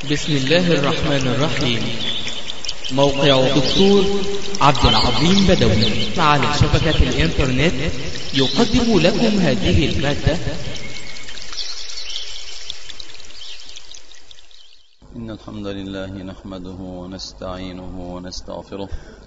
بسم الله الرحمن الرحيم موقع الدكتور عبد العظيم بدوي على شبكة الإنترنت يقدم لكم هذه المادة إن الحمد لله نحمده ونستعينه ونستغفره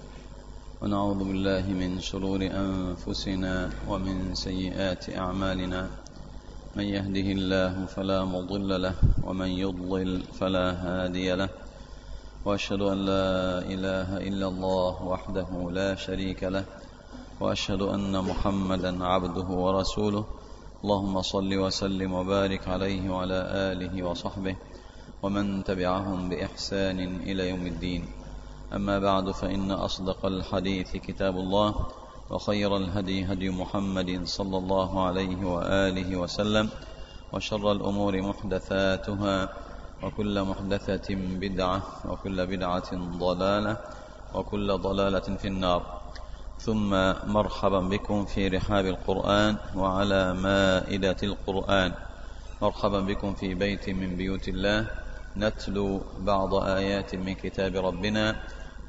ونعوذ بالله من شرور أنفسنا ومن سيئات أعمالنا من يهده الله فلا مضل له ومن يضلل فلا هادي له واشهد ان لا اله الا الله وحده لا شريك له واشهد ان محمدا عبده ورسوله اللهم صل وسلم وبارك عليه وعلى اله وصحبه ومن تبعهم باحسان الى يوم الدين اما بعد فان اصدق الحديث كتاب الله وخير الهدي هدي محمد صلى الله عليه واله وسلم وشر الامور محدثاتها وكل محدثه بدعه وكل بدعه ضلاله وكل ضلاله في النار ثم مرحبا بكم في رحاب القران وعلى مائده القران مرحبا بكم في بيت من بيوت الله نتلو بعض ايات من كتاب ربنا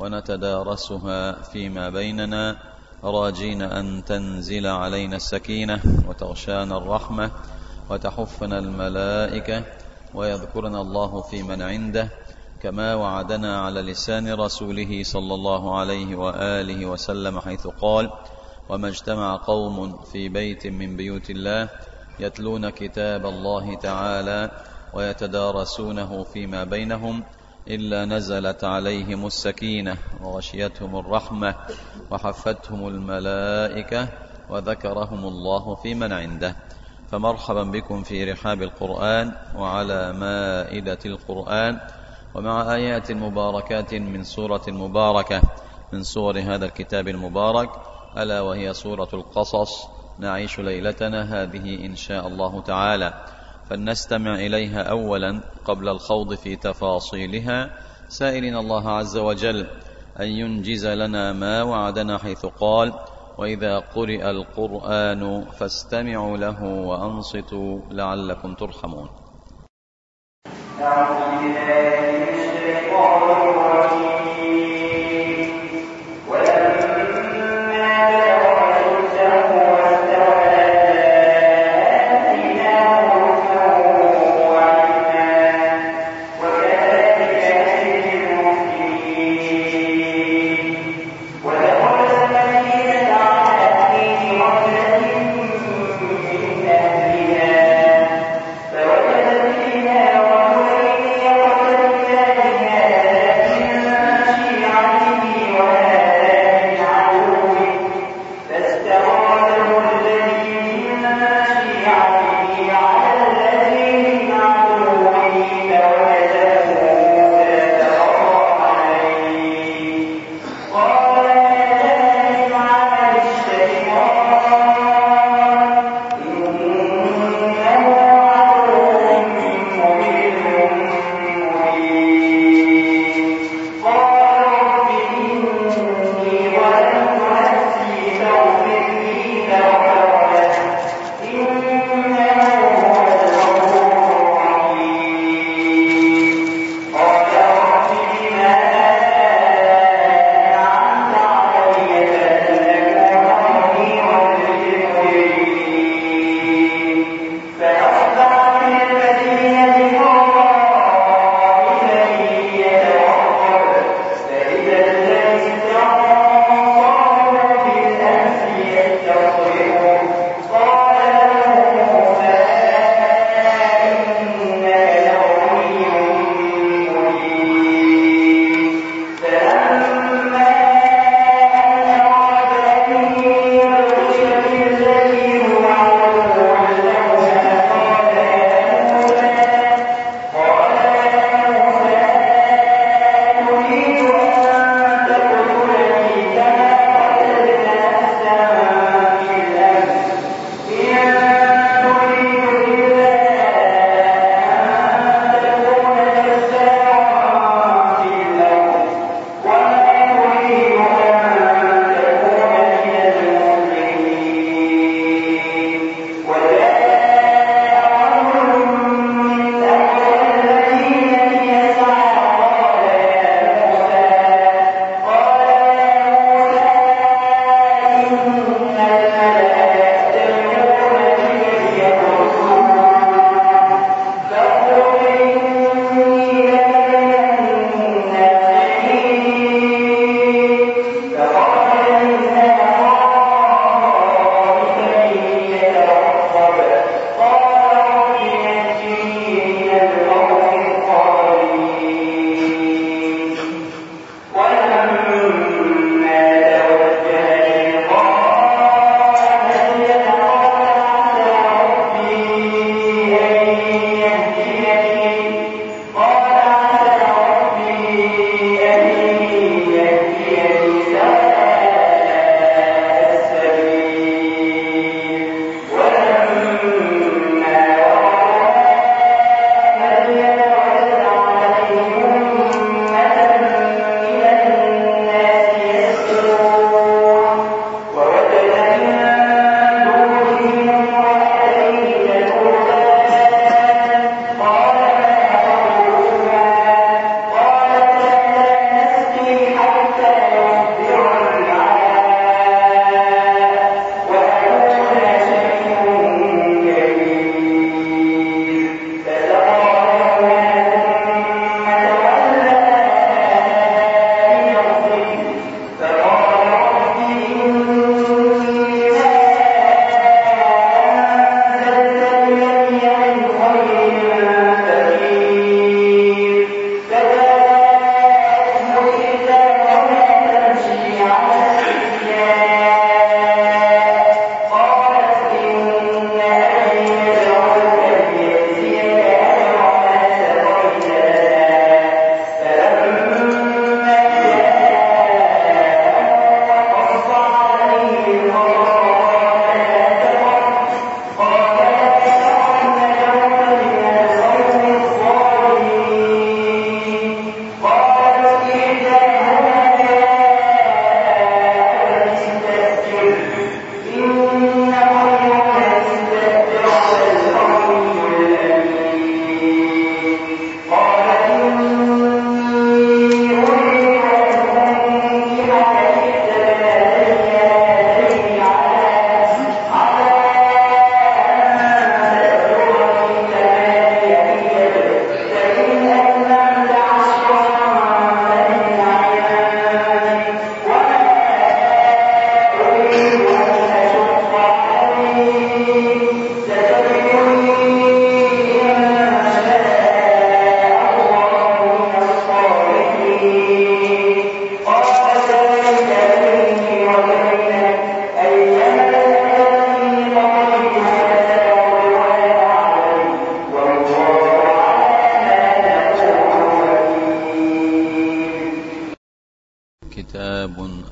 ونتدارسها فيما بيننا راجين ان تنزل علينا السكينه وتغشانا الرحمه وتحفنا الملائكه ويذكرنا الله في من عنده كما وعدنا على لسان رسوله صلى الله عليه واله وسلم حيث قال وما اجتمع قوم في بيت من بيوت الله يتلون كتاب الله تعالى ويتدارسونه فيما بينهم الا نزلت عليهم السكينه وغشيتهم الرحمه وحفتهم الملائكه وذكرهم الله في من عنده فمرحبا بكم في رحاب القران وعلى مائده القران ومع ايات مباركات من سوره مباركه من سور هذا الكتاب المبارك الا وهي سوره القصص نعيش ليلتنا هذه ان شاء الله تعالى فلنستمع اليها اولا قبل الخوض في تفاصيلها سائلين الله عز وجل ان ينجز لنا ما وعدنا حيث قال واذا قرئ القران فاستمعوا له وانصتوا لعلكم ترحمون أعوذ بالله من الشيطان الرجيم ولما بلغ أشده واستوى آتيناه حكما وعلما وكذلك نجزي المحسنين ودخل السفينة على حين رجل من أهلها فوجد فيها رجلين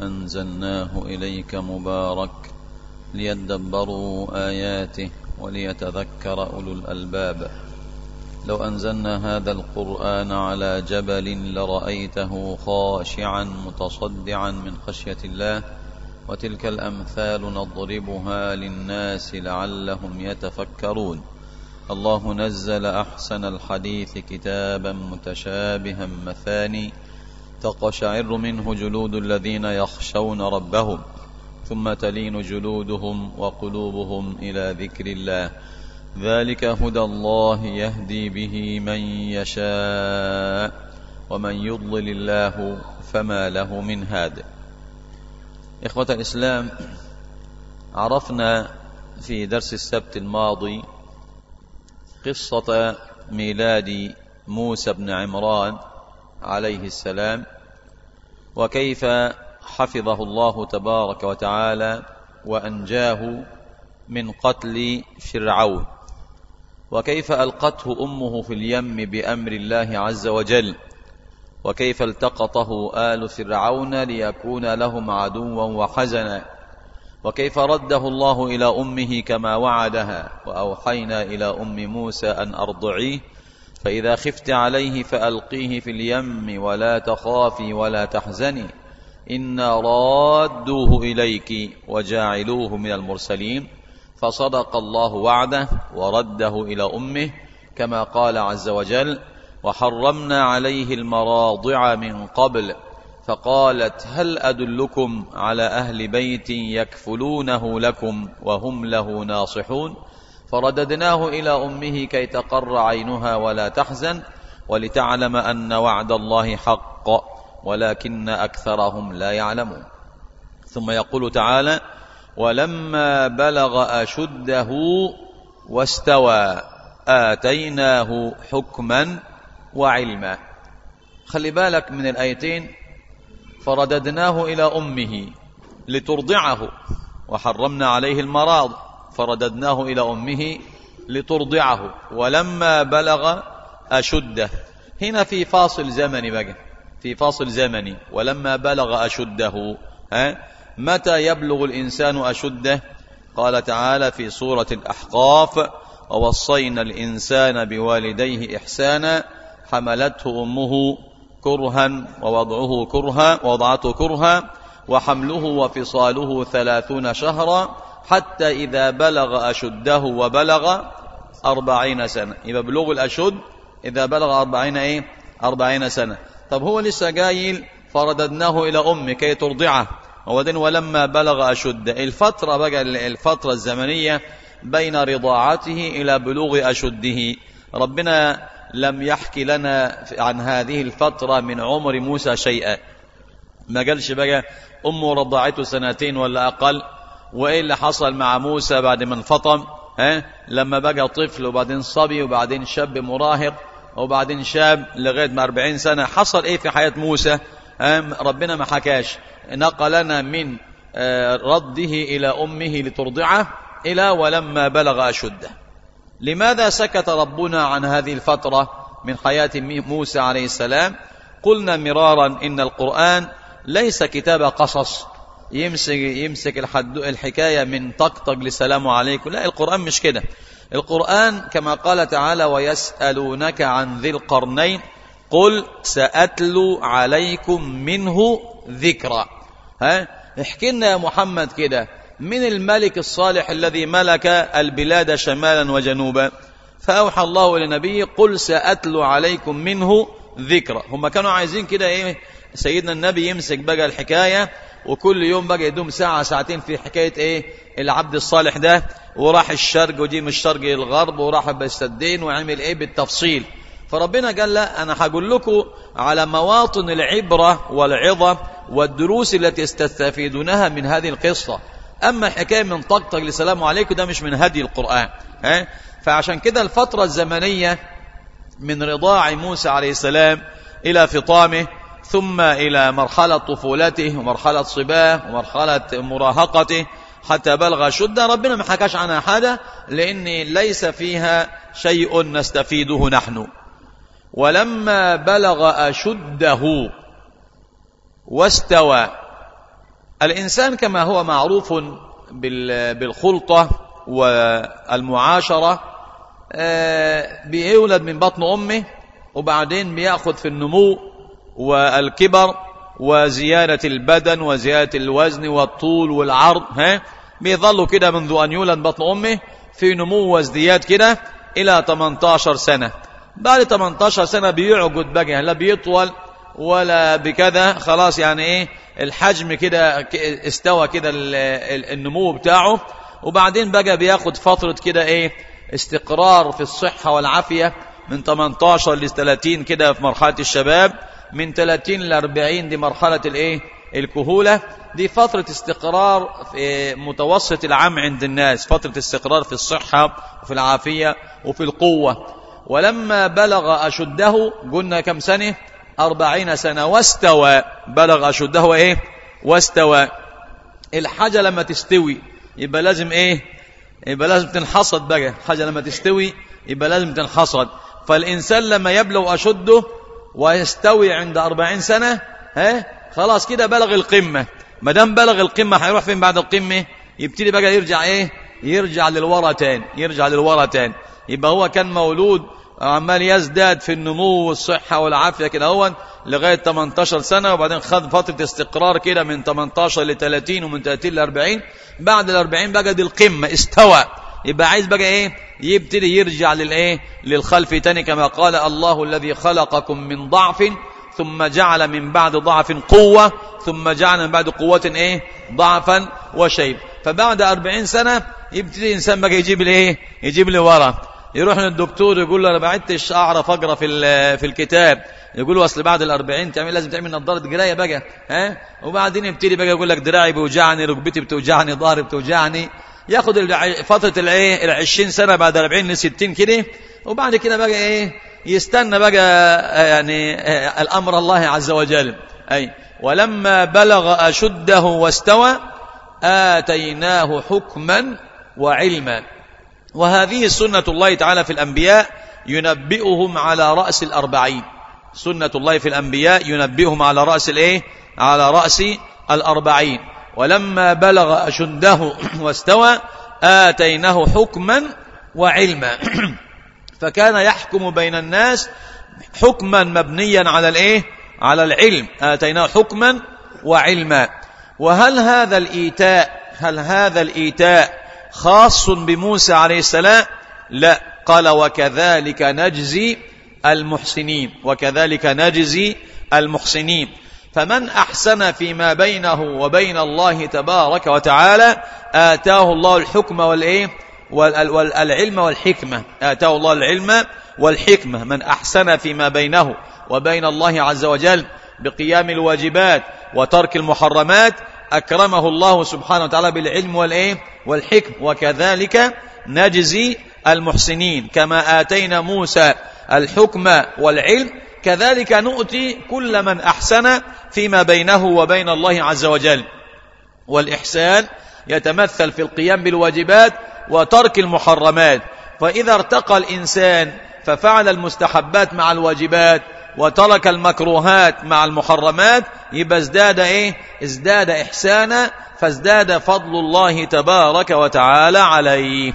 أنزلناه إليك مبارك ليدبروا آياته وليتذكر أولو الألباب لو أنزلنا هذا القرآن على جبل لرأيته خاشعا متصدعا من خشية الله وتلك الأمثال نضربها للناس لعلهم يتفكرون الله نزل أحسن الحديث كتابا متشابها مثاني تقشعر منه جلود الذين يخشون ربهم ثم تلين جلودهم وقلوبهم إلى ذكر الله ذلك هدى الله يهدي به من يشاء ومن يضلل الله فما له من هاد إخوة الإسلام عرفنا في درس السبت الماضي قصة ميلاد موسى بن عمران عليه السلام وكيف حفظه الله تبارك وتعالى وأنجاه من قتل فرعون وكيف ألقته أمه في اليم بأمر الله عز وجل وكيف التقطه آل فرعون ليكون لهم عدوا وحزنا وكيف رده الله إلى أمه كما وعدها وأوحينا إلى أم موسى أن أرضعيه فإذا خفت عليه فألقيه في اليم ولا تخافي ولا تحزني إنا رادوه إليك وجاعلوه من المرسلين فصدق الله وعده ورده إلى أمه كما قال عز وجل وحرمنا عليه المراضع من قبل فقالت هل أدلكم على أهل بيت يكفلونه لكم وهم له ناصحون فرددناه إلى أمه كي تقر عينها ولا تحزن ولتعلم أن وعد الله حق ولكن أكثرهم لا يعلمون ثم يقول تعالى ولما بلغ أشده واستوى آتيناه حكما وعلما خلي بالك من الآيتين فرددناه إلى أمه لترضعه وحرمنا عليه المراض فرددناه إلى أمه لترضعه ولما بلغ أشده هنا في فاصل زمني بقى في فاصل زمني ولما بلغ أشده ها متى يبلغ الإنسان أشده قال تعالى في سورة الأحقاف ووصينا الإنسان بوالديه إحسانا حملته أمه كرها ووضعه كرها ووضعته كرها وحمله وفصاله ثلاثون شهرا حتى إذا بلغ أشده وبلغ أربعين سنة يبقى بلوغ الأشد إذا بلغ أربعين إيه أربعين سنة طب هو لسه قايل فرددناه إلى أمه كي ترضعه وبعدين ولما بلغ أشد الفترة بقى الفترة الزمنية بين رضاعته إلى بلوغ أشده ربنا لم يحكي لنا عن هذه الفترة من عمر موسى شيئا ما قالش بقى أمه رضعته سنتين ولا أقل وإيه اللي حصل مع موسى بعد ما انفطم ها لما بقى طفل وبعدين صبي وبعدين شاب مراهق وبعدين شاب لغاية ما 40 سنة حصل إيه في حياة موسى ربنا ما حكاش نقلنا من رده إلى أمه لترضعه إلى ولما بلغ أشده لماذا سكت ربنا عن هذه الفترة من حياة موسى عليه السلام قلنا مرارا إن القرآن ليس كتاب قصص يمسك يمسك الحد الحكاية من طقطق لسلام عليكم لا القرآن مش كده القرآن كما قال تعالى ويسألونك عن ذي القرنين قل سأتلو عليكم منه ذكرى ها احكي لنا يا محمد كده من الملك الصالح الذي ملك البلاد شمالا وجنوبا فأوحى الله لنبيه قل سأتلو عليكم منه ذكرى هم كانوا عايزين كده ايه سيدنا النبي يمسك بقى الحكاية وكل يوم بقى يدوم ساعة ساعتين في حكاية ايه العبد الصالح ده وراح الشرق وجي من الشرق للغرب وراح بالسدين وعمل ايه بالتفصيل فربنا قال لا انا هقول لكم على مواطن العبرة والعظة والدروس التي تستفيدونها من هذه القصة اما الحكاية من طقطق لسلام عليكم ده مش من هدي القرآن ها فعشان كده الفترة الزمنية من رضاع موسى عليه السلام إلى فطامه ثم إلى مرحلة طفولته ومرحلة صباه ومرحلة مراهقته حتى بلغ شدة ربنا ما حكاش عنها حاجة لأن ليس فيها شيء نستفيده نحن ولما بلغ أشده واستوى الإنسان كما هو معروف بال- بالخلطة والمعاشرة آه، بيولد من بطن أمه وبعدين بيأخذ في النمو والكبر وزيادة البدن وزيادة الوزن والطول والعرض ها بيظل كده منذ أن يولد بطن أمه في نمو وازدياد كده إلى 18 سنة بعد 18 سنة بيعقد بقى لا بيطول ولا بكذا خلاص يعني ايه الحجم كده ك- استوى كده ال- ال- النمو بتاعه وبعدين بقى بياخد فترة كده ايه استقرار في الصحة والعافية من 18 ل 30 كده في مرحلة الشباب من 30 ل 40 دي مرحلة الايه الكهولة دي فترة استقرار في متوسط العام عند الناس فترة استقرار في الصحة وفي العافية وفي القوة ولما بلغ أشده قلنا كم سنة أربعين سنة واستوى بلغ أشده إيه واستوى الحاجة لما تستوي يبقى لازم إيه يبقى لازم تنحصد بقى حاجة لما تستوي يبقى لازم تنحصد فالإنسان لما يبلغ أشده ويستوي عند أربعين سنة ها خلاص كده بلغ القمة ما دام بلغ القمة هيروح فين بعد القمة يبتدي بقى يرجع إيه يرجع للورا تاني يرجع للورا تاني يبقى هو كان مولود عمال يزداد في النمو والصحة والعافية كده هو لغاية 18 سنة وبعدين خد فترة استقرار كده من 18 ل 30 ومن 30 ل 40 بعد ال 40 بقى دي القمة استوى يبقى عايز بقى ايه يبتدي يرجع للايه للخلف تاني كما قال الله الذي خلقكم من ضعف ثم جعل من بعد ضعف قوة ثم جعل من بعد قوة ايه ضعفا وشيب فبعد أربعين سنة يبتدي الإنسان بقى يجيب الايه يجيب لي ورا يروح للدكتور يقول له انا ما عدتش اعرف اقرا في ال- في الكتاب يقول له اصل بعد الأربعين تعمل لازم تعمل نظاره قرايه بقى ها وبعدين يبتدي بقى يقول لك دراعي بيوجعني ركبتي بتوجعني ظهري بتوجعني ياخد الع- فتره الايه ال 20 سنه بعد 40 ل 60 كده وبعد كده بقى ايه يستنى بقى آه، يعني آه، الامر الله عز وجل اي ولما بلغ اشده واستوى اتيناه حكما وعلما وهذه سنة الله تعالى في الأنبياء ينبئهم على رأس الأربعين سنة الله في الأنبياء ينبئهم على رأس الإيه؟ على رأس الأربعين ولما بلغ أشده واستوى آتيناه حكما وعلما فكان يحكم بين الناس حكما مبنيا على الايه على العلم اتيناه حكما وعلما وهل هذا الايتاء هل هذا الايتاء خاص بموسى عليه السلام لا قال وكذلك نجزي المحسنين وكذلك نجزي المحسنين فمن احسن فيما بينه وبين الله تبارك وتعالى اتاه الله الحكم والايه وال- والعلم والحكمة آتاه الله العلم والحكمة من أحسن فيما بينه وبين الله عز وجل بقيام الواجبات وترك المحرمات أكرمه الله سبحانه وتعالى بالعلم والإيه والحكم وكذلك نجزي المحسنين كما آتينا موسى الحكم والعلم كذلك نؤتي كل من أحسن فيما بينه وبين الله عز وجل والإحسان يتمثل في القيام بالواجبات وترك المحرمات فإذا ارتقى الإنسان ففعل المستحبات مع الواجبات وترك المكروهات مع المحرمات يبقى ازداد ايه ازداد احسانا فازداد فضل الله تبارك وتعالى عليه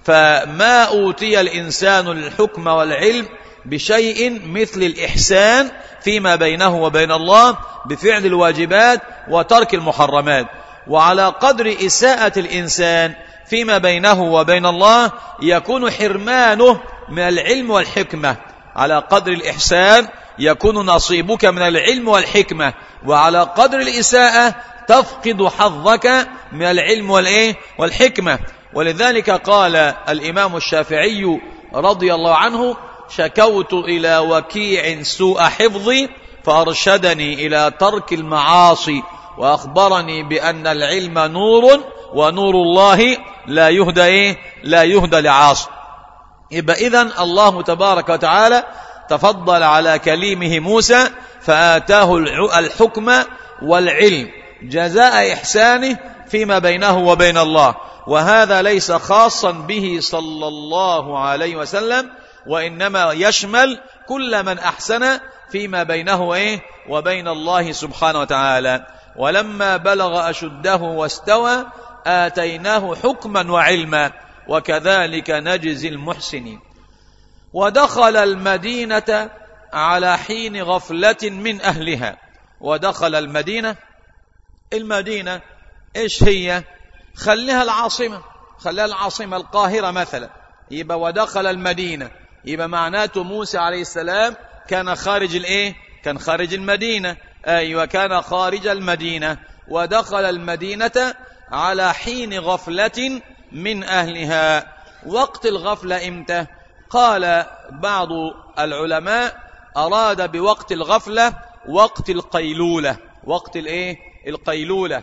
فما اوتي الانسان الحكم والعلم بشيء مثل الاحسان فيما بينه وبين الله بفعل الواجبات وترك المحرمات وعلى قدر اساءه الانسان فيما بينه وبين الله يكون حرمانه من العلم والحكمه على قدر الإحسان يكون نصيبك من العلم والحكمة وعلى قدر الإساءة تفقد حظك من العلم والإيه والحكمة ولذلك قال الإمام الشافعي رضي الله عنه شكوت إلى وكيع سوء حفظي فأرشدني إلى ترك المعاصي وأخبرني بأن العلم نور ونور الله لا يهدى إيه لا يهدى لعاصي يبقى إذن الله تبارك وتعالى تفضل على كليمه موسى فآتاه الع- الحكم والعلم جزاء إحسانه فيما بينه وبين الله وهذا ليس خاصا به صلى الله عليه وسلم وإنما يشمل كل من أحسن فيما بينه إيه وبين الله سبحانه وتعالى ولما بلغ أشده واستوى آتيناه حكما وعلما وكذلك نجزي المحسنين ودخل المدينة على حين غفلة من أهلها ودخل المدينة المدينة إيش هي خليها العاصمة خليها العاصمة القاهرة مثلا يبقى ودخل المدينة يبقى معناته موسى عليه السلام كان خارج الايه كان خارج المدينة ايوه كان خارج المدينة ودخل المدينة على حين غفلة من أهلها وقت الغفلة امتى قال بعض العلماء أراد بوقت الغفلة وقت القيلولة وقت الايه القيلولة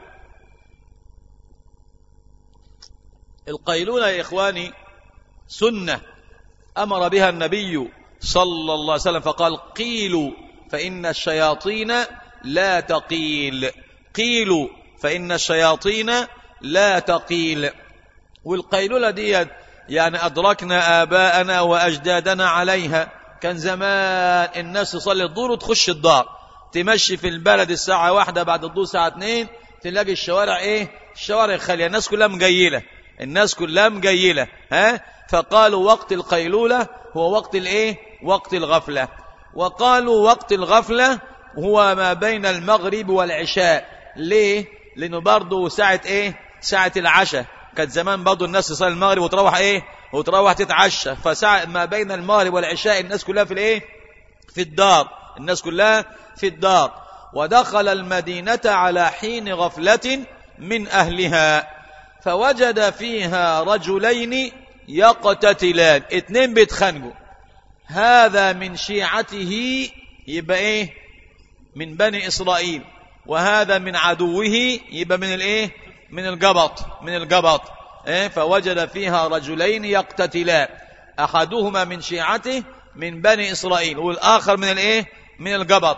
القيلولة يا إخواني سنة أمر بها النبي صلى الله عليه وسلم فقال قيلوا فإن الشياطين لا تقيل قيلوا فإن الشياطين لا تقيل والقيلولة دي يعني أدركنا آباءنا وأجدادنا عليها كان زمان الناس تصلي الظهر وتخش الدار تمشي في البلد الساعة واحدة بعد الظهر الساعة اتنين تلاقي الشوارع ايه الشوارع خالية الناس كلها مجيلة الناس كلها مجيلة ها فقالوا وقت القيلولة هو وقت الايه وقت الغفلة وقالوا وقت الغفلة هو ما بين المغرب والعشاء ليه لانه برضه ساعة ايه ساعة العشاء كانت زمان برضه الناس تصلي المغرب وتروح ايه وتروح تتعشى فساعة ما بين المغرب والعشاء الناس كلها في الايه في الدار الناس كلها في الدار ودخل المدينة على حين غفلة من أهلها فوجد فيها رجلين يقتتلان اتنين بيتخانقوا هذا من شيعته يبقى ايه من بني اسرائيل وهذا من عدوه يبقى من الايه من الجبط من الجبط إيه فوجد فيها رجلين يقتتلان احدهما من شيعته من بني اسرائيل والاخر من الايه من الجبط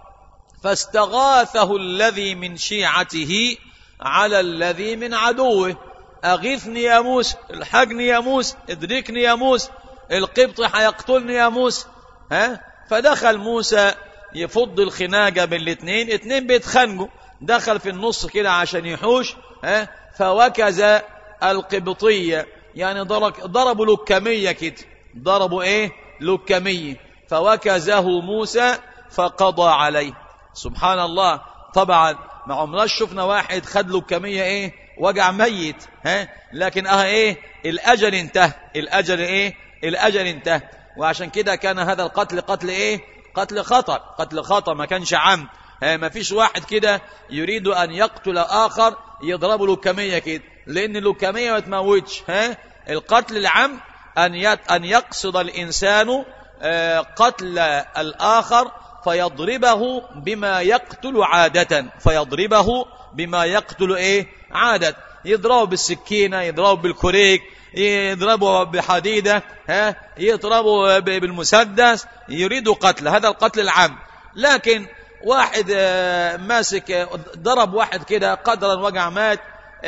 فاستغاثه الذي من شيعته على الذي من عدوه أغثني يا موسى الحقني يا موسى ادركني يا موسى القبط هيقتلني يا موسى ها فدخل موسى يفض الخناقه بين الاثنين اثنين بيتخانقوا دخل في النص كده عشان يحوش ها فوكز القبطيه يعني ضربوا لكميه كده ضربوا ايه لكميه فوكزه موسى فقضى عليه سبحان الله طبعا ما عمرناش شفنا واحد خد لكميه ايه وجع ميت ها لكن اه ايه الاجل انتهى الاجل ايه الاجل انتهى وعشان كده كان هذا القتل قتل ايه قتل خطأ قتل خطأ ما كانش عم ما فيش واحد كده يريد ان يقتل اخر يضربه لكميه كده لان اللكميه ما تموتش ها القتل العم ان ان يقصد الانسان قتل الاخر فيضربه بما يقتل عادة فيضربه بما يقتل ايه عادة يضربه بالسكينة يضربه بالكوريك يضربه بحديدة ها يضربه بالمسدس يريد قتل هذا القتل العام لكن واحد ماسك ضرب واحد كده قدرا وقع مات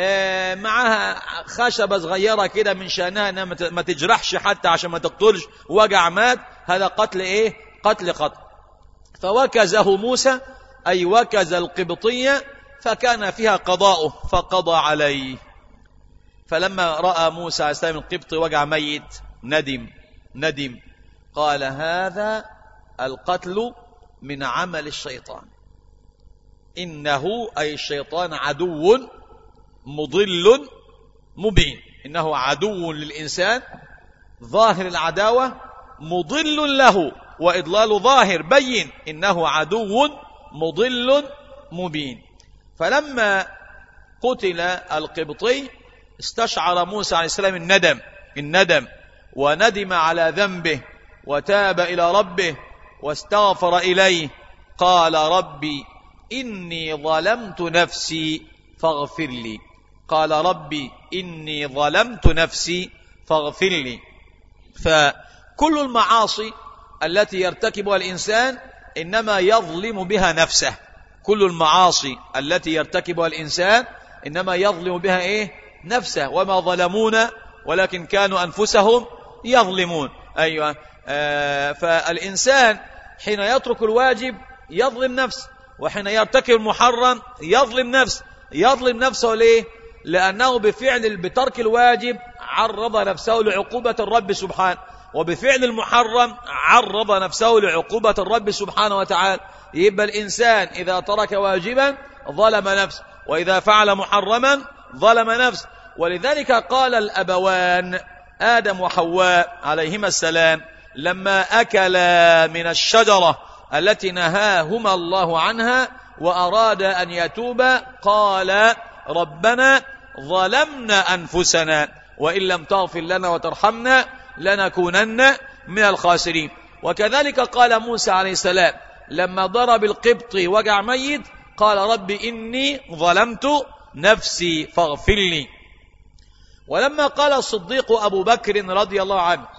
معها خشبة صغيرة كده من شأنها انها ما تجرحش حتى عشان ما تقتلش وقع مات هذا قتل ايه قتل قتل فوكزه موسى أي وكز القبطية فكان فيها قضاؤه فقضى عليه فلما رأى موسى عليه السلام القبط وقع ميت ندم ندم قال هذا القتل من عمل الشيطان إنه أي الشيطان عدو مضل مبين إنه عدو للإنسان ظاهر العداوة مضل له وإضلال ظاهر بين إنه عدو مضل مبين فلما قتل القبطي استشعر موسى عليه السلام الندم الندم وندم على ذنبه وتاب إلى ربه واستغفر إليه قال ربي إني ظلمت نفسي فاغفر لي قال ربي إني ظلمت نفسي فاغفر لي فكل المعاصي التي يرتكبها الإنسان إنما يظلم بها نفسه كل المعاصي التي يرتكبها الإنسان إنما يظلم بها إيه نفسه وما ظلمونا ولكن كانوا أنفسهم يظلمون أيوة آه فالإنسان حين يترك الواجب يظلم نفسه وحين يرتكب المحرم يظلم نفسه يظلم نفسه ليه لأنه بفعل بترك الواجب عرض نفسه لعقوبة الرب سبحانه وبفعل المحرم عرض نفسه لعقوبة الرب سبحانه وتعالى يبقى الإنسان إذا ترك واجبا ظلم نفسه وإذا فعل محرما ظلم نفسه ولذلك قال الأبوان آدم وحواء عليهما السلام لما أكلا من الشجرة التي نهاهما الله عنها وأراد أن يتوبا قال ربنا ظلمنا أنفسنا وإن لم تغفر لنا وترحمنا لنكونن من الخاسرين وكذلك قال موسى عليه السلام لما ضرب القبط وجع ميت قال رب إني ظلمت نفسي فاغفر لي ولما قال الصديق أبو بكر رضي الله عنه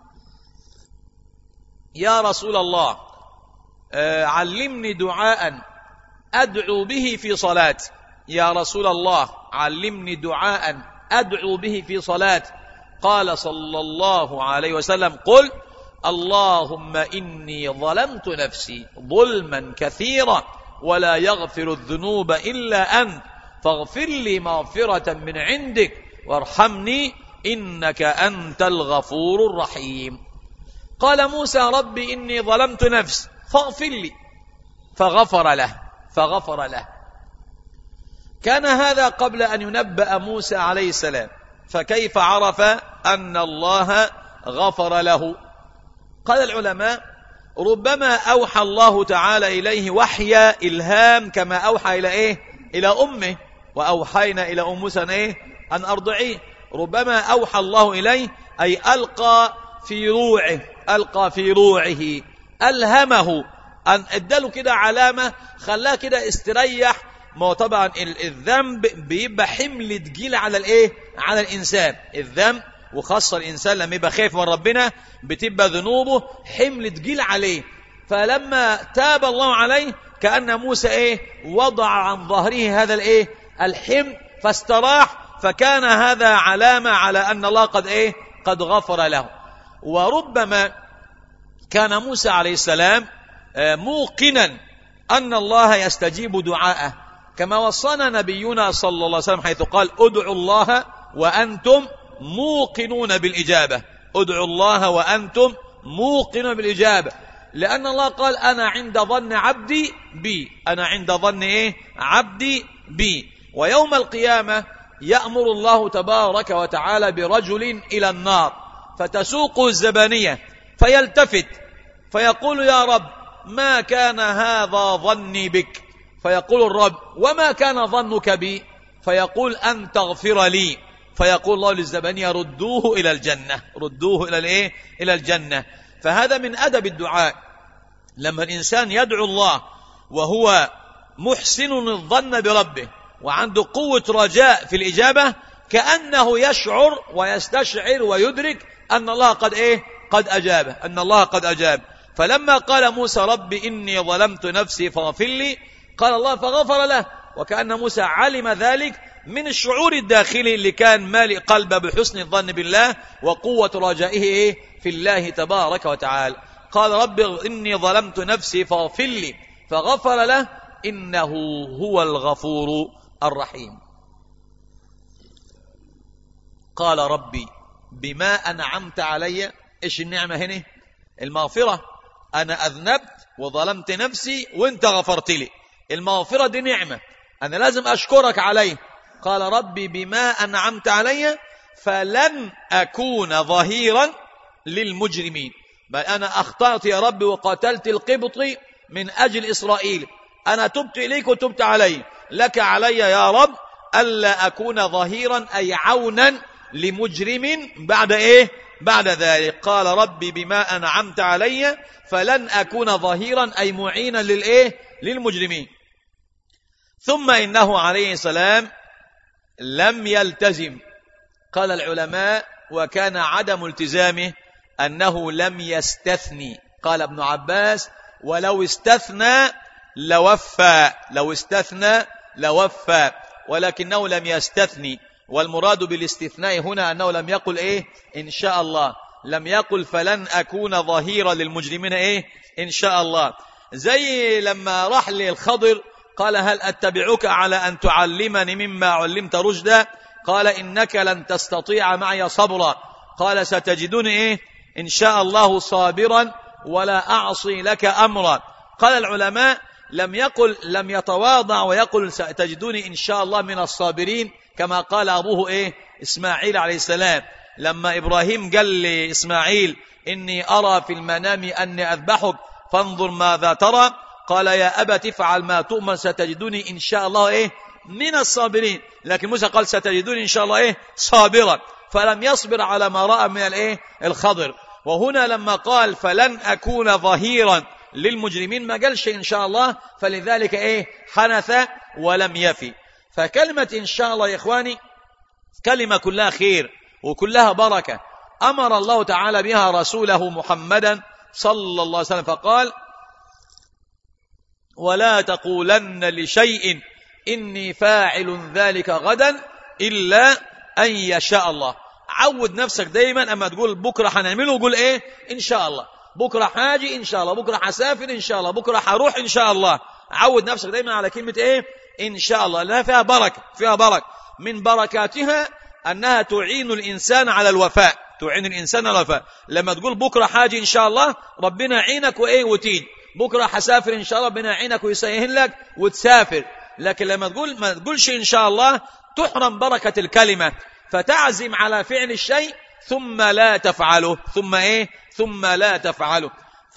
يا رسول الله آه، علمني دعاء أدعو به في صلاة يا رسول الله علمني دعاء أدعو به في صلاة قال صلى الله عليه وسلم قل اللهم إني ظلمت نفسي ظلما كثيرا ولا يغفر الذنوب إلا أنت فاغفر لي مغفرة من عندك وارحمني إنك أنت الغفور الرحيم قال موسى رب إني ظلمت نفسي فاغفر لي فغفر له فغفر له كان هذا قبل أن ينبأ موسى عليه السلام فكيف عرف أن الله غفر له قال العلماء ربما أوحى الله تعالى إليه وحي إلهام كما أوحى إلى إيه إلى أمه وأوحينا إلى أم موسى إيه أن أرضعيه ربما أوحى الله إليه أي ألقى في روعه ألقى في روعه ألهمه أن اداله كده علامة خلاه كده استريح ما هو طبعا ال- الذنب بيبقى حمل تقيل على الايه على الانسان الذنب وخاصة الانسان لما يبقى خايف من ربنا بتبقى ذنوبه حمل تقيل عليه فلما تاب الله عليه كأن موسى ايه وضع عن ظهره هذا الايه الحمل فاستراح فكان هذا علامة على أن الله قد ايه قد غفر له وربما كان موسى عليه السلام آه، موقنا أن الله يستجيب دعاءه كما وصانا نبينا صلى الله عليه وسلم حيث قال ادعوا الله وأنتم موقنون بالإجابة ادعوا الله وأنتم موقنون بالإجابة لأن الله قال أنا عند ظن عبدي بي أنا عند ظن إيه عبدي بي ويوم القيامة يأمر الله تبارك وتعالى برجل إلى النار فتسوق الزبانية فيلتفت فيقول يا رب ما كان هذا ظني بك فيقول الرب وما كان ظنك بي فيقول أن تغفر لي فيقول الله للزبانية ردوه إلى الجنة ردوه إلى الإيه؟ إلى الجنة فهذا من أدب الدعاء لما الإنسان يدعو الله وهو محسن الظن بربه وعنده قوة رجاء في الإجابة كأنه يشعر ويستشعر ويدرك أن الله قد إيه قد أجابه أن الله قد أجاب فلما قال موسى رب إني ظلمت نفسي فاغفر لي قال الله فغفر له وكأن موسى علم ذلك من الشعور الداخلي اللي كان مالئ قلبه بحسن الظن بالله وقوة رجائه إيه؟ في الله تبارك وتعالى قال رب إني ظلمت نفسي فاغفر لي فغفر له إنه هو الغفور الرحيم قال ربي بما أنعمت علي إيش النعمة هنا المغفرة أنا أذنبت وظلمت نفسي وانت غفرت لي المغفرة دي نعمة أنا لازم أشكرك عليه قال ربي بما أنعمت علي فلن أكون ظهيرا للمجرمين بل أنا أخطأت يا رب وقتلت القبط من أجل إسرائيل أنا تبت إليك وتبت علي لك علي يا رب ألا أكون ظهيرا أي عونا لمجرم بعد إيه بعد ذلك قال ربي بما أنعمت علي فلن أكون ظهيرا أي معينا للإيه للمجرمين ثم إنه عليه السلام لم يلتزم قال العلماء وكان عدم التزامه أنه لم يستثني قال ابن عباس ولو استثنى لوفى لو استثنى لوفى ولكنه لم يستثني والمراد بالاستثناء هنا أنه لم يقل إيه إن شاء الله لم يقل فلن أكون ظهيرا للمجرمين إيه إن شاء الله زي لما راح للخضر قال هل أتبعك على أن تعلمني مما علمت رشدا قال إنك لن تستطيع معي صبرا قال ستجدني إيه إن شاء الله صابرا ولا أعصي لك أمرا قال العلماء لم يقل لم يتواضع ويقل ستجدني إن شاء الله من الصابرين كما قال أبوه إيه إسماعيل عليه السلام لما إبراهيم قال لإسماعيل إني أرى في المنام أني أذبحك فانظر ماذا ترى قال يا أبت افعل ما تؤمر ستجدني إن شاء الله إيه من الصابرين لكن موسى قال ستجدني إن شاء الله إيه صابرا فلم يصبر على ما رأى من الإيه الخضر وهنا لما قال فلن أكون ظهيرا للمجرمين ما قالش إن شاء الله فلذلك إيه حنث ولم يفي فكلمة إن شاء الله يا إخواني كلمة كلها خير وكلها بركة أمر الله تعالى بها رسوله محمدا صلى الله عليه وسلم فقال ولا تقولن لشيء إني فاعل ذلك غدا إلا أن يشاء الله عود نفسك دايما أما تقول بكرة هنعمله قول إيه إن شاء الله بكرة حاجي إن شاء الله بكرة حسافر إن شاء الله بكرة حروح إن شاء الله عود نفسك دايما على كلمة إيه إن شاء الله لها فيها بركة فيها بركة من بركاتها أنها تعين الإنسان على الوفاء تعين الإنسان على الوفاء لما تقول بكرة حاجة إن شاء الله ربنا يعينك وإيه وتين بكرة حسافر إن شاء الله ربنا يعينك ويسهل لك وتسافر لكن لما تقول ما تقولش إن شاء الله تحرم بركة الكلمة فتعزم على فعل الشيء ثم لا تفعله ثم إيه ثم لا تفعله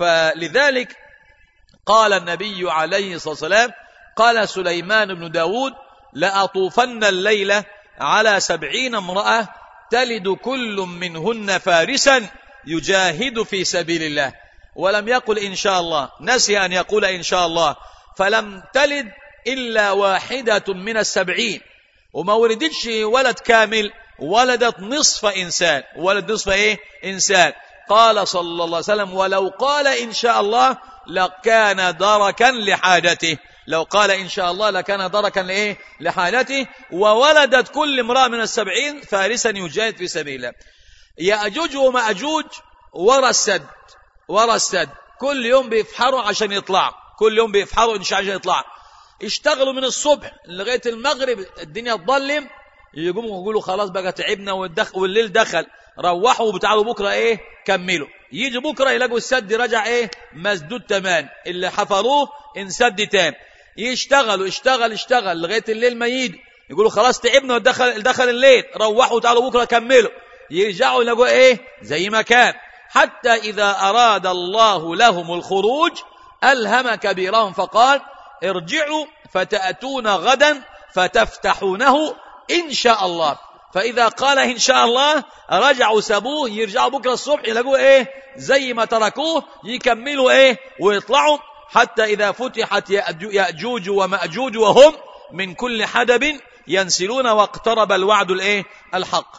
فلذلك قال النبي عليه الصلاة والسلام قال سليمان بن داود لأطوفن الليلة على سبعين امرأة تلد كل منهن فارسا يجاهد في سبيل الله ولم يقل إن شاء الله نسي أن يقول إن شاء الله فلم تلد إلا واحدة من السبعين وما ولدتش ولد كامل ولدت نصف إنسان ولد نصف إيه إنسان قال صلى الله عليه وسلم ولو قال إن شاء الله لكان دركا لحاجته لو قال إن شاء الله لكان دركا لإيه لحاجته وولدت كل امرأة من السبعين فارسا يجاهد في سبيل الله يأجوج ومأجوج ورا السد ورا السد كل يوم بيفحروا عشان يطلع كل يوم بيفحروا إن شاء عشان يطلع اشتغلوا من الصبح لغاية المغرب الدنيا تظلم يقوموا يقولوا خلاص بقى تعبنا والدخ والليل دخل روحوا وبتعالوا بكرة ايه كملوا يجي بكرة يلاقوا السد رجع ايه مسدود تمام اللي حفروه انسد تام يشتغلوا اشتغل اشتغل لغاية الليل ما يجي يقولوا خلاص تعبنا ودخل دخل الليل روحوا تعالوا بكرة كملوا يرجعوا يلاقوا ايه زي ما كان حتى إذا أراد الله لهم الخروج ألهم كبيرهم فقال ارجعوا فتأتون غدا فتفتحونه إن شاء الله فإذا قال إن شاء الله رجعوا سابوه يرجعوا بكرة الصبح يلاقوه إيه زي ما تركوه يكملوا إيه ويطلعوا حتى إذا فتحت يأجوج ومأجوج وهم من كل حدب ينسلون واقترب الوعد الإيه الحق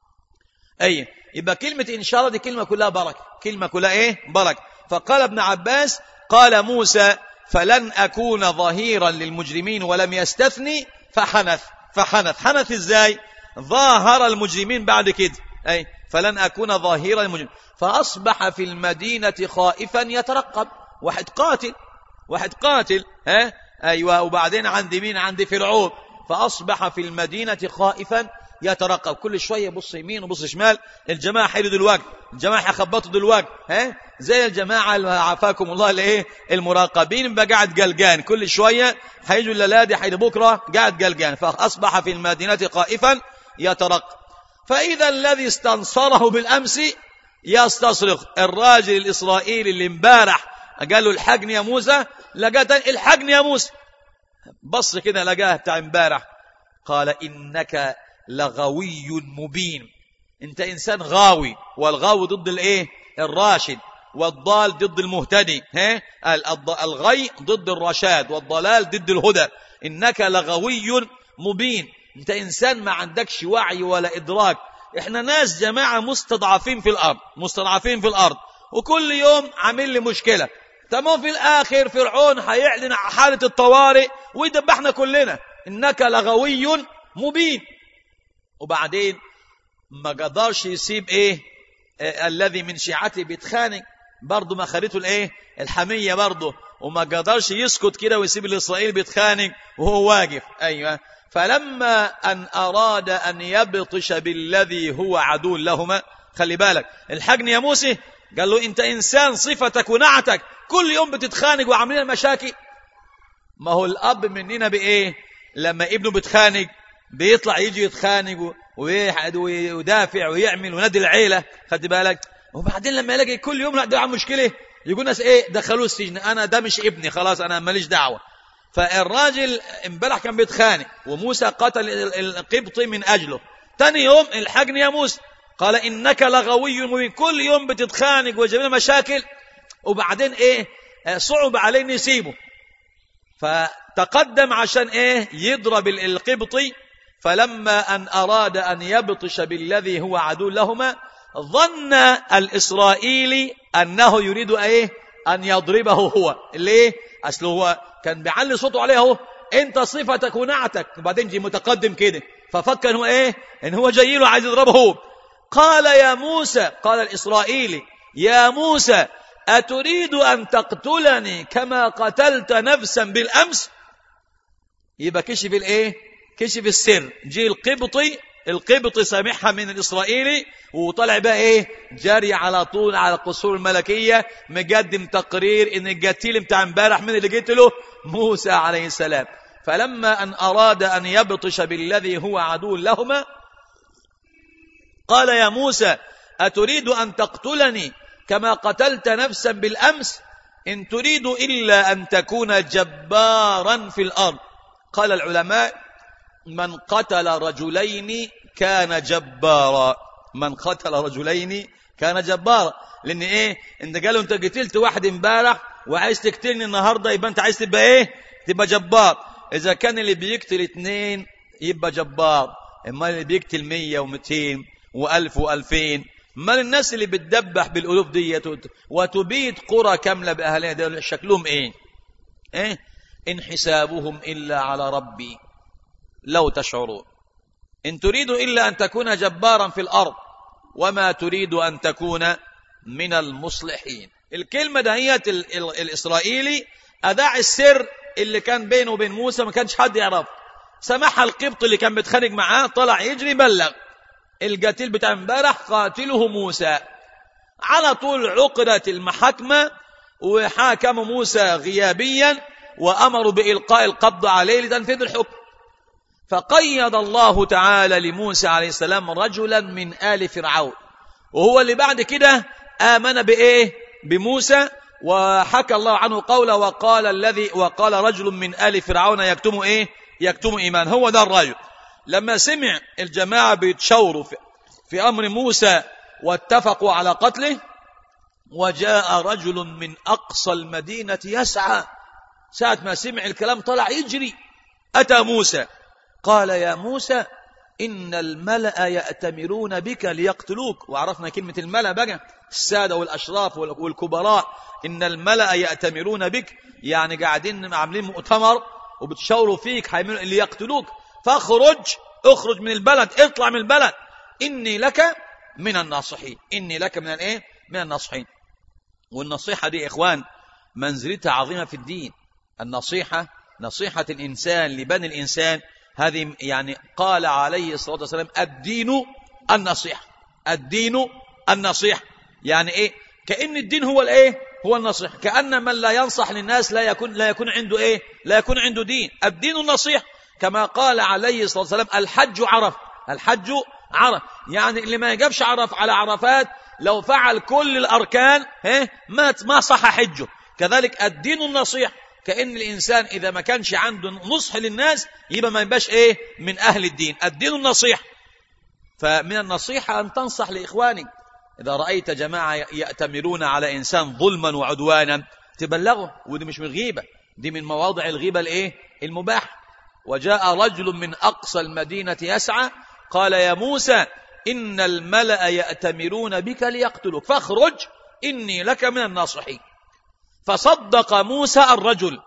أي يبقى كلمة إن شاء الله دي كلمة كلها بركة كلمة كلها إيه بركة فقال ابن عباس قال موسى فلن أكون ظهيرا للمجرمين ولم يستثني فحنث فحنث حنث ازاي ظاهر المجرمين بعد كده أي فلن أكون ظاهرا للمجرمين فأصبح في المدينة خائفا يترقب واحد قاتل واحد قاتل ها أيوة وبعدين عند مين عند فرعون فأصبح في المدينة خائفا يترقب كل شوية يبص يمين وبص شمال الجماعة حيلوا دلوقتي الجماعة هيخبطوا دلوقتي ها زي الجماعة اللي عافاكم الله اللي ايه المراقبين بقى قاعد قلقان كل شوية هيجوا الليلة حين بكرة قاعد قلقان فأصبح في المدينة خائفا يترقب فإذا الذي استنصره بالأمس يستصرخ الراجل الإسرائيلي اللي امبارح قال له الحقني يا موسى لقى الحقني يا موسى بص كده لقاه بتاع امبارح قال إنك لغوي مبين انت انسان غاوي والغاوي ضد الايه الراشد والضال ضد المهتدي ها الغي ضد الرشاد والضلال ضد الهدى انك لغوي مبين انت انسان ما عندكش وعي ولا ادراك احنا ناس جماعه مستضعفين في الارض مستضعفين في الارض وكل يوم عامل لي مشكله تمام في الاخر فرعون هيعلن حاله الطوارئ ويدبحنا كلنا انك لغوي مبين وبعدين ما قدرش يسيب ايه آه الذي من شيعته بيتخانق برضه ما خدته الايه الحميه برضه وما قدرش يسكت كده ويسيب الإسرائيل بيتخانق وهو واقف أيوة فلما أن أراد أن يبطش بالذي هو عدو لهما خلي بالك الحجن يا موسى قال له أنت إنسان صفتك ونعتك كل يوم بتتخانق وعاملين مشاكل ما هو الأب مننا بإيه لما ابنه بيتخانق بيطلع يجي يتخانق ويحد ويدافع ويعمل ونادي العيلة خدت بالك وبعدين لما يلاقي كل يوم لا ده عم مشكلة يقول ناس ايه دخلوه السجن انا ده مش ابني خلاص انا ماليش دعوة فالراجل امبارح كان بيتخانق وموسى قتل القبطي من اجله تاني يوم الحقني يا موسى قال انك لغوي مبين كل يوم بتتخانق وجميل مشاكل وبعدين ايه صعب عليه انه يسيبه فتقدم عشان ايه يضرب القبطي فلما ان اراد ان يبطش بالذي هو عدو لهما ظن الاسرائيلي انه يريد ايه ان يضربه هو ليه اصل هو كان بيعلي صوته عليه اهو انت صفتك ونعتك وبعدين جي متقدم كده ففكر هو ايه ان هو جاي له عايز يضربه هو قال يا موسى قال الاسرائيلي يا موسى اتريد ان تقتلني كما قتلت نفسا بالامس يبقى كشف الايه كشف السر جه القبطي القبطي سامعها من الاسرائيلي وطلع بقى ايه جري على طول على القصور الملكيه مقدم تقرير ان القتيل بتاع امبارح من اللي قتله موسى عليه السلام فلما ان اراد ان يبطش بالذي هو عدو لهما قال يا موسى اتريد ان تقتلني كما قتلت نفسا بالامس ان تريد الا ان تكون جبارا في الارض قال العلماء من قتل رجلين كان جبارا من قتل رجلين كان جبارا لان ايه انت قالوا انت قتلت واحد امبارح وعايز تقتلني النهارده يبقى انت عايز تبقى ايه تبقى جبار اذا كان اللي بيقتل اتنين يبقى جبار اما اللي بيقتل مية ومتين والف والفين امال الناس اللي بتدبح بالالوف ديت وتبيد قرى كامله باهلها دول شكلهم ايه ايه ان حسابهم الا على ربي لو تشعرون إن تريد إلا أن تكون جبارا في الأرض وما تريد أن تكون من المصلحين الكلمة دهية ال ال الإسرائيلي أداع السر اللي كان بينه وبين موسى ما كانش حد يعرف سمحها القبط اللي كان بيتخانق معاه طلع يجري بلغ القتيل بتاع امبارح قاتله موسى على طول عقدت المحاكمة وحاكم موسى غيابيا وأمروا بإلقاء القبض عليه لتنفيذ الحكم فقيد الله تعالى لموسى عليه السلام رجلا من آل فرعون وهو اللي بعد كده آمن بإيه بموسى وحكى الله عنه قوله وقال الذي وقال رجل من آل فرعون يكتم إيه يكتم إيمان هو ده الرجل لما سمع الجماعة بيتشاوروا في, في أمر موسى واتفقوا على قتله وجاء رجل من أقصى المدينة يسعى ساعة ما سمع الكلام طلع يجري أتى موسى قال يا موسى إن الملأ يأتمرون بك ليقتلوك وعرفنا كلمة الملأ بقى السادة والأشراف والكبراء إن الملأ يأتمرون بك يعني قاعدين عاملين مؤتمر وبتشاوروا فيك ليقتلوك فاخرج اخرج من البلد اطلع من البلد إني لك من الناصحين إني لك من الايه من الناصحين والنصيحة دي يا إخوان منزلتها عظيمة في الدين النصيحة نصيحة الإنسان لبني الإنسان هذه يعني قال عليه الصلاة والسلام الدين النصيحة الدين النصيحة يعني ايه كأن الدين هو الايه هو النصيحة كأن من لا ينصح للناس لا يكون لا يكون عنده ايه لا يكون عنده دين الدين النصيحة كما قال عليه الصلاة والسلام الحج عرف الحج عرف يعني اللي ما يجابش عرف على عرفات لو فعل كل الأركان ما ما صح حجه كذلك الدين النصيحة كأن الإنسان إذا ما كانش عنده نصح للناس يبقى ما يبقاش إيه من أهل الدين الدين النصيحة فمن النصيحة أن تنصح لإخوانك إذا رأيت جماعة يأتمرون على إنسان ظلما وعدوانا تبلغه ودي مش من غيبة دي من مواضع الغيبة الإيه المباح وجاء رجل من أقصى المدينة يسعى قال يا موسى إن الملأ يأتمرون بك ليقتلوك فاخرج إني لك من الناصحين فصدق موسى الرجل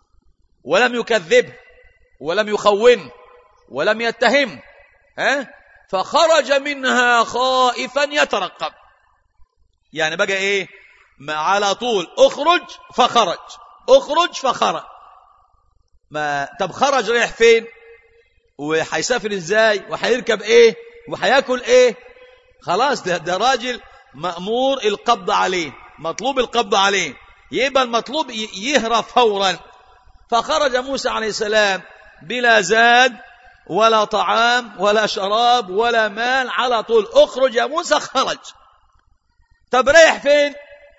ولم يكذبه ولم يخونه ولم يتهم ها فخرج منها خائفا يترقب يعني بقى ايه ما على طول اخرج فخرج اخرج فخرج ما طب خرج رايح فين وهيسافر ازاي وهيركب ايه وهياكل ايه خلاص ده, ده راجل مأمور القبض عليه مطلوب القبض عليه يبقى المطلوب ي- يهرب فورا فخرج موسى عليه السلام بلا زاد ولا طعام ولا شراب ولا مال على طول اخرج يا موسى خرج طب رايح فين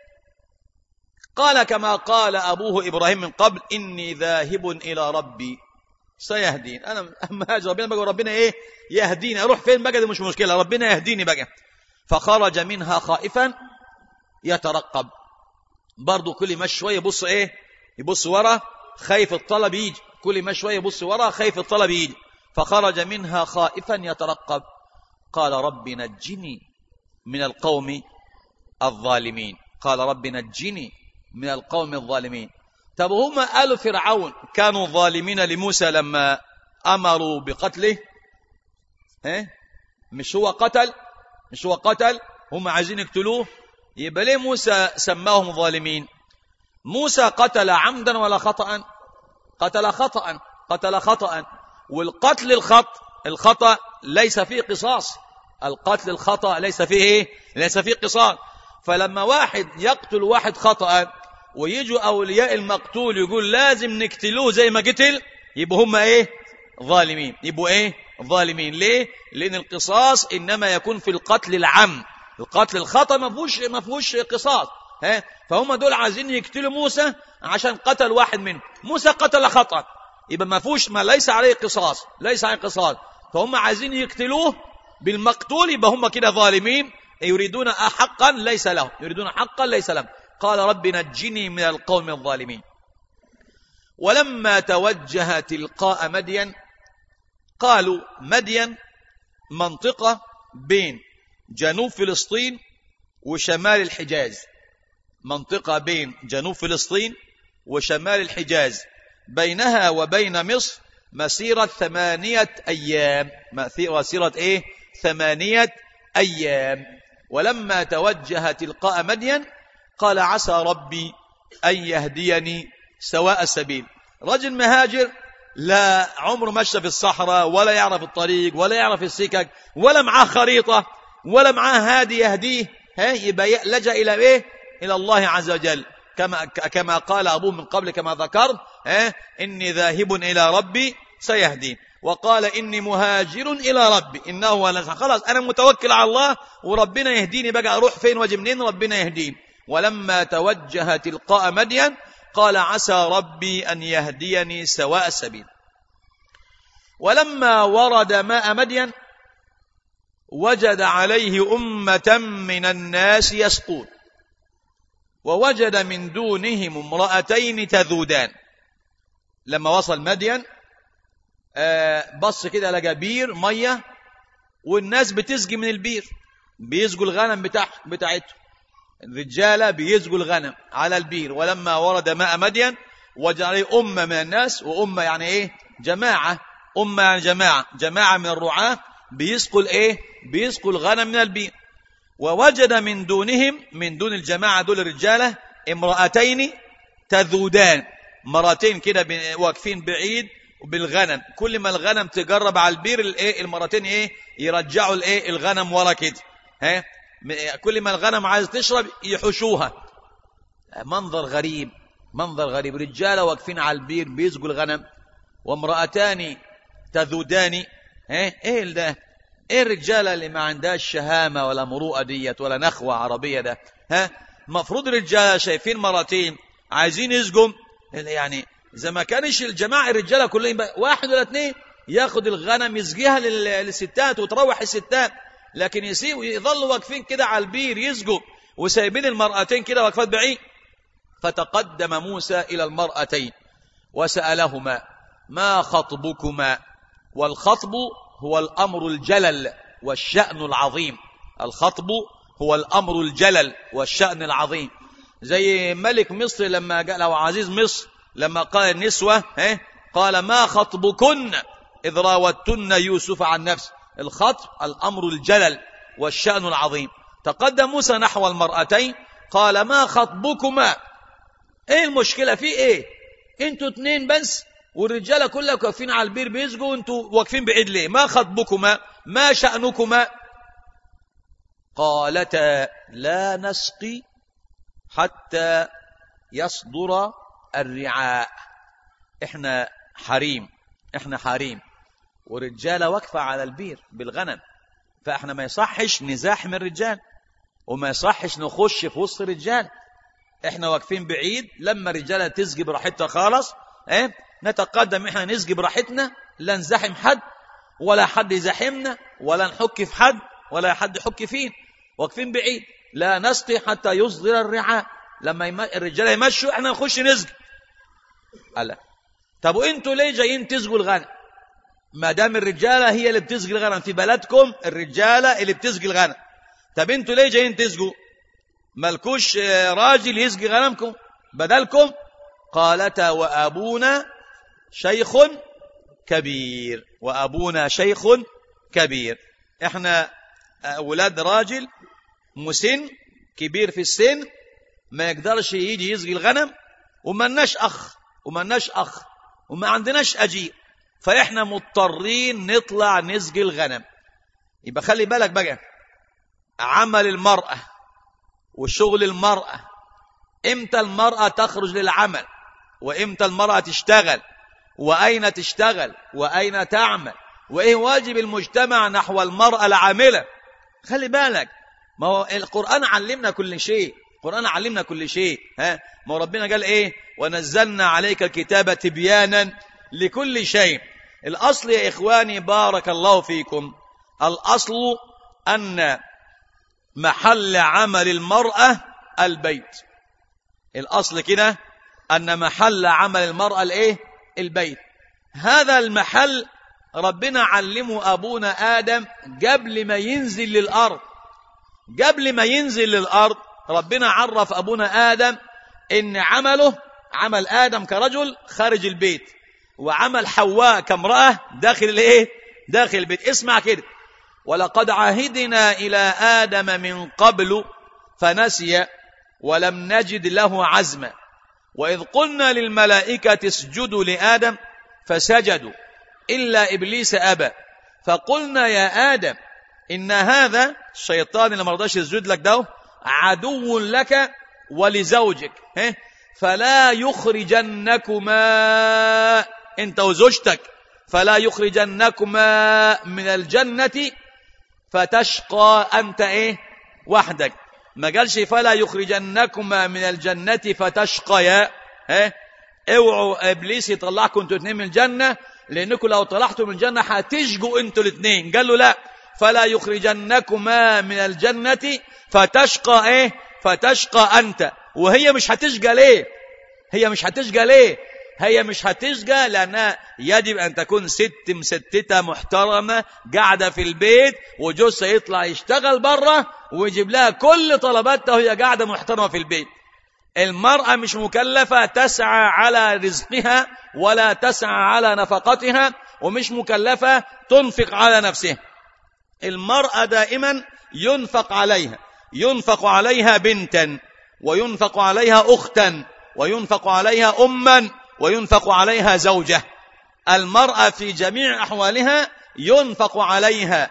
قال كما قال أبوه إبراهيم من قبل إني ذاهب إلى ربي سيهدين أنا أما هاجر ربنا بقى ربنا إيه يهديني أروح فين بقى دي مش مشكلة ربنا يهديني بقى فخرج منها خائفا يترقب برضه كل ما شوية يبص إيه يبص ورا خايف الطلب يجي كل ما شوية يبص ورا خايف الطلب يجي فخرج منها خائفا يترقب قال رب نجني من القوم الظالمين قال رب نجني من القوم الظالمين طب هم قالوا فرعون كانوا ظالمين لموسى لما أمروا بقتله إيه؟ مش هو قتل مش هو قتل هم عايزين يقتلوه يبقى ليه موسى سماهم ظالمين موسى قتل عمدا ولا خطأ قتل خطأ قتل خطأ والقتل الخط الخطأ ليس فيه قصاص القتل الخطأ ليس فيه ايه ليس فيه قصاص فلما واحد يقتل واحد خطأ ويجوا أولياء المقتول يقول لازم نقتلوه زي ما قتل يبقوا هم ايه ظالمين يبقوا ايه ظالمين ليه لأن القصاص إنما يكون في القتل العم القتل الخطأ ما فيهوش ما فيهوش قصاص ها فهم دول عايزين يقتلوا موسى عشان قتل واحد منهم موسى قتل خطأ يبقى ما فيهوش ما ليس عليه قصاص ليس عليه قصاص فهم عايزين يقتلوه بالمقتول يبقى هم كده ظالمين يريدون حقا ليس لهم يريدون حقا ليس لهم قال رب نجني من القوم الظالمين ولما توجه تلقاء مدين قالوا مدين منطقة بين جنوب فلسطين وشمال الحجاز منطقة بين جنوب فلسطين وشمال الحجاز بينها وبين مصر مسيرة ثمانية أيام مسيرة إيه ثمانية أيام ولما توجه تلقاء مدين قال عسى ربي أن يهديني سواء السبيل رجل مهاجر لا عمره مشى في الصحراء ولا يعرف الطريق ولا يعرف السكك ولا معاه خريطة ولا معاه هادي يهديه ها يبقى لجأ إلى إيه إلى الله عز وجل كما كما قال أبوه من قبل كما ذكرت ها إني ذاهب إلى ربي سيهدين وقال إني مهاجر إلى ربي إنه هو خلاص أنا متوكل على الله وربنا يهديني بقى أروح فين واجي منين ربنا يهديني ولما توجه تلقاء مدين قال عسى ربي أن يهديني سواء السبيل ولما ورد ماء مدين وجد عليه أمة من الناس يسقون ووجد من دونهم امرأتين تذودان لما وصل مدين بص كده لقى بير مية والناس بتسقي من البير بيسقوا الغنم بتاع بتاعته الرجالة بيسقوا الغنم على البير ولما ورد ماء مدين وجد عليه أمة من الناس وأمة يعني إيه جماعة أمة يعني جماعة جماعة من الرعاة بيسقوا الإيه بيسقوا الغنم من البير ووجد من دونهم من دون الجماعة دول الرجالة امرأتين تذودان مرتين كده واقفين بعيد بالغنم كل ما الغنم تجرب على البير الايه المرتين ايه يرجعوا الايه الغنم ورا كده ها كل ما الغنم عايز تشرب يحشوها منظر غريب منظر غريب رجاله واقفين على البير بيسقوا الغنم وامرأتان تذودان ها ايه ده ايه الرجاله اللي ما عندهاش شهامه ولا مروءه ديت ولا نخوه عربيه ده ها المفروض الرجاله شايفين مرتين عايزين يسجم يعني اذا ما كانش الجماعه الرجاله كلهم واحد ولا اثنين ياخد الغنم يسقيها للستات وتروح الستات لكن يسيبوا يظلوا واقفين كده على البير يسقوا وسايبين المرأتين كده واقفات بعيد فتقدم موسى الى المرأتين وسألهما ما خطبكما والخطب هو الأمر الجلل والشأن العظيم الخطب هو الأمر الجلل والشأن العظيم زي ملك مصر لما قال أو عزيز مصر لما قال النسوة قال ما خطبكن إذ راوتن يوسف عن نفسه الخطب الأمر الجلل والشأن العظيم تقدم موسى نحو المرأتين قال ما خطبكما ايه المشكله في ايه انتوا اتنين بس والرجاله كلها واقفين على البير بيسجوا وانتوا واقفين بعيد ليه ما خطبكما ما شانكما قالتا لا نسقي حتى يصدر الرعاء احنا حريم احنا حريم ورجاله واقفه على البير بالغنم فاحنا ما يصحش نزاحم الرجال وما يصحش نخش في وسط الرجال احنا واقفين بعيد لما الرجاله تسقي براحتها خالص ايه نتقدم احنا نسقي براحتنا لا نزاحم حد ولا حد يزاحمنا ولا نحك في حد ولا حد يحك فينا واقفين بعيد لا نسقي حتى يصدر الرعاء لما يم... الرجاله يمشوا احنا نخش نسقي قال طب وانتوا ليه جايين تسقوا الغنم ما دام الرجاله هي اللي بتسقي الغنم في بلدكم الرجاله اللي بتسقي الغنم طب انتوا ليه جايين تسقوا ملكوش راجل يسقي غنمكم بدلكم قالتا وابونا شيخ كبير وابونا شيخ كبير احنا اولاد راجل مسن كبير في السن ما يقدرش يجي يسقي الغنم وملناش اخ وملناش اخ وما عندناش اجير فاحنا مضطرين نطلع نسقي الغنم يبقى خلي بالك بقى عمل المرأة وشغل المرأة امتى المرأة تخرج للعمل وامتى المرأة تشتغل واين تشتغل واين تعمل وايه واجب المجتمع نحو المرأة العاملة خلي بالك ما هو القرآن علمنا كل شيء القرآن علمنا كل شيء ها ما هو ربنا قال ايه ونزلنا عليك الكتاب تبيانا لكل شيء الأصل يا إخواني بارك الله فيكم الأصل أن محل عمل المرأة البيت الأصل كده أن محل عمل المرأة الإيه البيت هذا المحل ربنا علمه أبونا آدم قبل ما ينزل للأرض قبل ما ينزل للأرض ربنا عرف أبونا آدم إن عمله عمل آدم كرجل خارج البيت وعمل حواء كامرأة داخل الايه داخل البيت اسمع كده ولقد عهدنا إلى آدم من قبل فنسي ولم نجد له عزما وإذ قلنا للملائكة اسجدوا لآدم فسجدوا إلا إبليس أبى فقلنا يا آدم إن هذا الشيطان اللي مرضاش يسجد لك ده عدو لك ولزوجك فلا يخرجنكما انت وزوجتك فلا يخرجنكما من الجنة فتشقى أنت إيه وحدك ما قالش فلا يخرجنكما من الجنة فتشقيا ها اوعوا ابليس يطلعكم انتوا الاثنين من الجنة لانكم لو طلعتوا من الجنة هتشقوا انتوا الاثنين قال له لا فلا يخرجنكما من الجنة فتشقى ايه فتشقى انت وهي مش هتشقى ليه هي مش هتشقى ليه هي مش هتشقى لأنها يجب أن تكون ست مستتة محترمة قاعدة في البيت وجوزها يطلع يشتغل بره ويجيب لها كل طلباتها وهي قاعدة محترمة في البيت المرأة مش مكلفة تسعى على رزقها ولا تسعى على نفقتها ومش مكلفة تنفق على نفسها المرأة دائما ينفق عليها ينفق عليها بنتا وينفق عليها أختا وينفق عليها أما وينفق عليها زوجة المرأة في جميع أحوالها ينفق عليها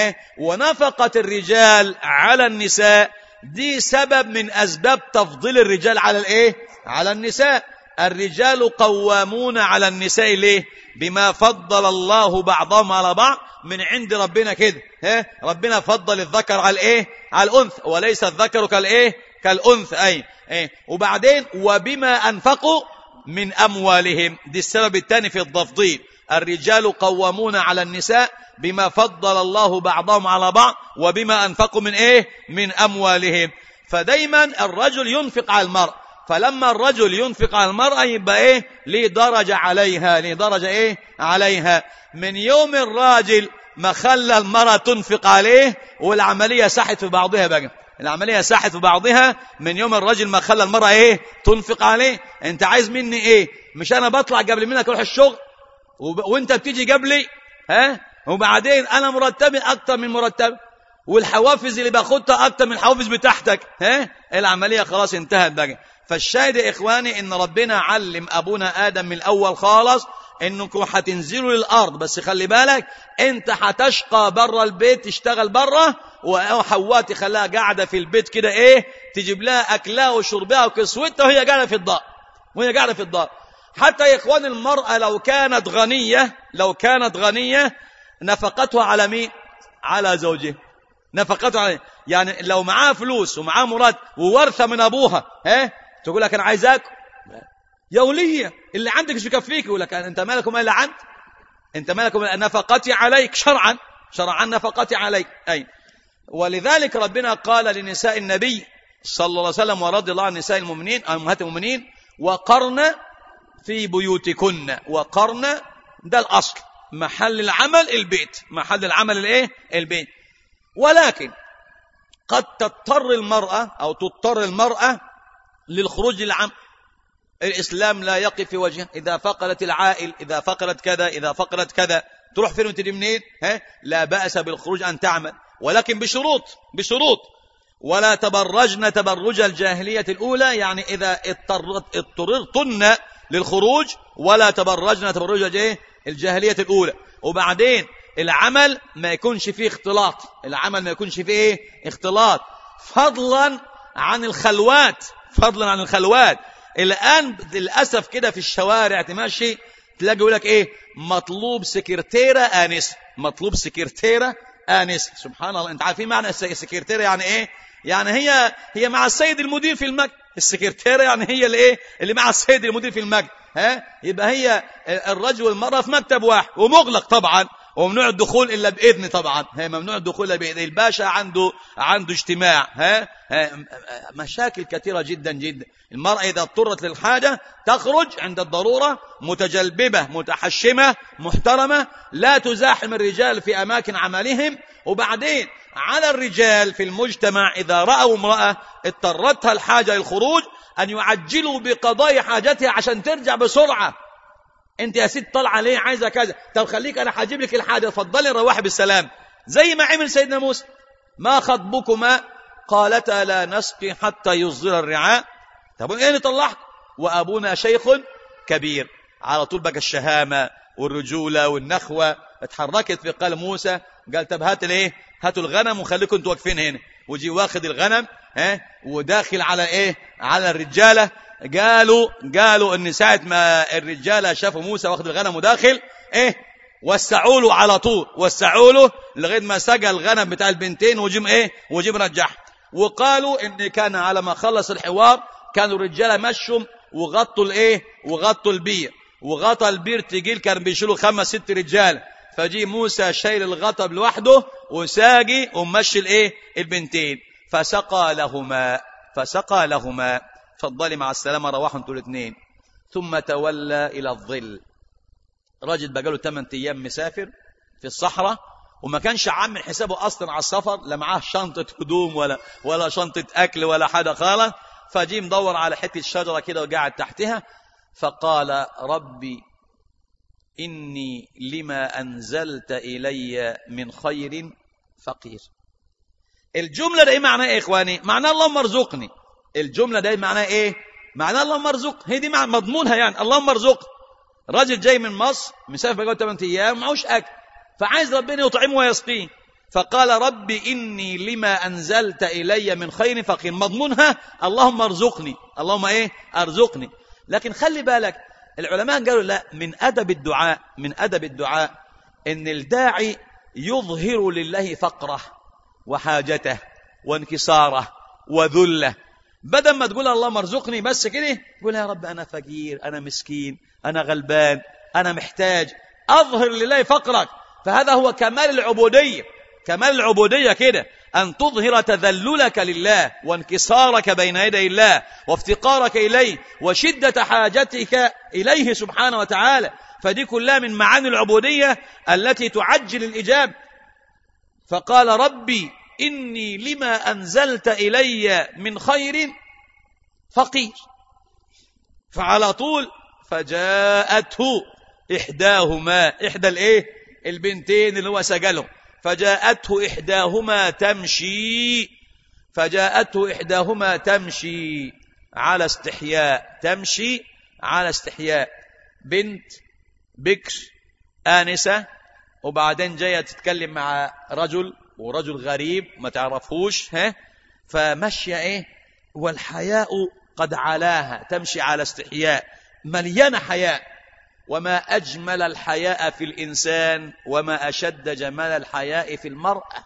ونفقة الرجال على النساء دي سبب من أسباب تفضيل الرجال على الإيه؟ على النساء الرجال قوامون على النساء ليه بما فضل الله بعضهم على بعض من عند ربنا كده ها ربنا فضل الذكر على الايه على الانثى وليس الذكر كالايه كالانثى اي ايه وبعدين وبما انفقوا من اموالهم دي السبب الثاني في التفضيل الرجال قوامون على النساء بما فضل الله بعضهم على بعض وبما انفقوا من ايه من اموالهم فدايما الرجل ينفق على المرأة فلما الرجل ينفق على المرأة يبقى ايه ليه درجة عليها ليه درجة ايه عليها من يوم الراجل ما خلى المرأة تنفق عليه والعملية ساحت في بعضها بقى العملية ساحت في بعضها من يوم الرجل ما خلى المرأة ايه تنفق عليه انت عايز مني ايه مش انا بطلع قبل منك اروح الشغل وب... وانت بتيجي قبلي ها وبعدين انا مرتبي اكتر من مرتب والحوافز اللي باخدها اكتر من الحوافز بتاعتك ها العمليه خلاص انتهت بقى فالشاهد يا إخواني إن ربنا علم أبونا آدم من الأول خالص إنكم هتنزلوا للأرض بس خلي بالك أنت هتشقى بره البيت تشتغل بره وحواء تخليها قاعدة في البيت كده إيه تجيب لها أكلها وشربها وكسوتها وهي قاعدة في الدار وهي قاعدة في الدار حتى يا إخوان المرأة لو كانت غنية لو كانت غنية نفقتها على مين على زوجها نفقته عليه يعني لو معاه فلوس ومعاه مراد وورثه من ابوها ها تقول لك انا عايزاك يا وليه اللي عندك مش يكفيك يقول لك انت مالك وما الا عند انت مالك وما نفقتي عليك شرعا شرعا نفقتي عليك اي ولذلك ربنا قال لنساء النبي صلى الله عليه وسلم ورضي الله عن نساء المؤمنين امهات المؤمنين وقرن في بيوتكن وقرن ده الاصل محل العمل البيت محل العمل الايه البيت ولكن قد تضطر المرأة أو تضطر المرأة للخروج للعمل الإسلام لا يقف في وجهها إذا فقدت العائل إذا فقدت كذا إذا فقدت كذا تروح فين وتجي منين ها لا بأس بالخروج أن تعمل ولكن بشروط بشروط ولا تبرجن تبرج الجاهلية الأولى يعني إذا اضطرت اضطررتن للخروج ولا تبرجن تبرج الايه الجاهلية الأولى وبعدين العمل ما يكونش فيه اختلاط العمل ما يكونش فيه ايه اختلاط فضلا عن الخلوات فضلا عن الخلوات الآن للأسف كده في الشوارع تمشي تلاقي يقول لك ايه مطلوب سكرتيرة آنسة مطلوب سكرتيرة آنسة سبحان الله انت عارفين معنى الس- السكرتيرة يعني ايه يعني هي هي مع السيد المدير في المكتب السكرتيرة يعني هي اللي ايه اللي مع السيد المدير في المكتب ها يبقى هي الرجل والمرأة في مكتب واحد ومغلق طبعا وممنوع الدخول الا باذن طبعا ها ممنوع الدخول الا باذن الباشا عنده عنده اجتماع ها, ها مشاكل كثيره جدا جدا المراه اذا اضطرت للحاجه تخرج عند الضروره متجلببه متحشمه محترمه لا تزاحم الرجال في اماكن عملهم وبعدين على الرجال في المجتمع اذا راوا امراه اضطرتها الحاجه للخروج ان يعجلوا بقضاء حاجتها عشان ترجع بسرعه انت يا ست طالعه ليه عايزه كذا طب خليك انا هجيب لك الحاجه اتفضلي روحي بالسلام زي ما عمل سيدنا موسى ما خطبكما قالتا لا نسقي حتى يصدر الرعاء طب ايه اللي طلعك وابونا شيخ كبير على طول بقى الشهامه والرجوله والنخوه اتحركت في قلب موسى قال طب هات الايه هاتوا الغنم وخليكم انتوا واقفين هنا وجي واخد الغنم ها وداخل على ايه على الرجاله قالوا قالوا ان ساعه ما الرجاله شافوا موسى واخد الغنم وداخل ايه وسعوا له على طول وسعوا له لغايه ما سقى الغنم بتاع البنتين وجم ايه وجم رجعها وقالوا ان كان على ما خلص الحوار كانوا الرجاله مشوا وغطوا الايه وغطوا البير وغطى البير تقيل كان بيشيلوا خمس ست رجال فجي موسى شايل الغطب لوحده وساقي ومشي الايه البنتين فسقى لهما فسقى لهما تفضلي مع السلامه روحوا انتوا الاثنين ثم تولى الى الظل راجل بقى له 8 ايام مسافر في الصحراء وما كانش عامل حسابه اصلا على السفر لا معاه شنطه هدوم ولا ولا شنطه اكل ولا حاجه خالص فجي مدور على حته شجره كده وقاعد تحتها فقال ربي اني لما انزلت الي من خير فقير الجمله ده ايه معناها ايه يا اخواني معناها اللهم ارزقني الجمله ده معناها ايه معناها اللهم ارزق هي دي مع- مضمونها يعني اللهم ارزق راجل جاي من مصر مسافر بقى 8 ايام معهوش اكل فعايز ربنا يطعمه ويسقيه فقال ربي اني لما انزلت الي من خير فقير مضمونها اللهم ارزقني اللهم ايه ارزقني لكن خلي بالك العلماء قالوا لا من ادب الدعاء من ادب الدعاء ان الداعي يظهر لله فقره وحاجته وانكساره وذله بدل ما تقول اللهم ارزقني بس كده قول يا رب انا فقير انا مسكين انا غلبان انا محتاج اظهر لله فقرك فهذا هو كمال العبوديه كمال العبوديه كده ان تظهر تذللك لله وانكسارك بين يدي الله وافتقارك اليه وشده حاجتك اليه سبحانه وتعالى فدي كلها من معاني العبوديه التي تعجل الاجابه فقال ربي إني لما أنزلت إلي من خير فقير فعلى طول فجاءته إحداهما إحدى الإيه البنتين اللي هو سجلهم فجاءته إحداهما تمشي فجاءته إحداهما تمشي على استحياء تمشي على استحياء بنت بكر آنسة وبعدين جاية تتكلم مع رجل ورجل غريب ما تعرفوش ها فمشي ايه والحياء قد علاها تمشي على استحياء مليانة حياء وما أجمل الحياء في الإنسان وما أشد جمال الحياء في المرأة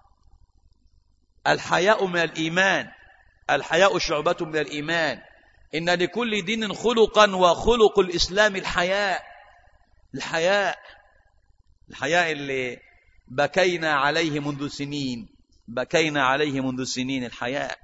الحياء من الإيمان الحياء شعبة من الإيمان إن لكل دين خلقا وخلق الإسلام الحياء الحياء الحياء اللي بكينا عليه منذ سنين بكينا عليه منذ سنين الحياء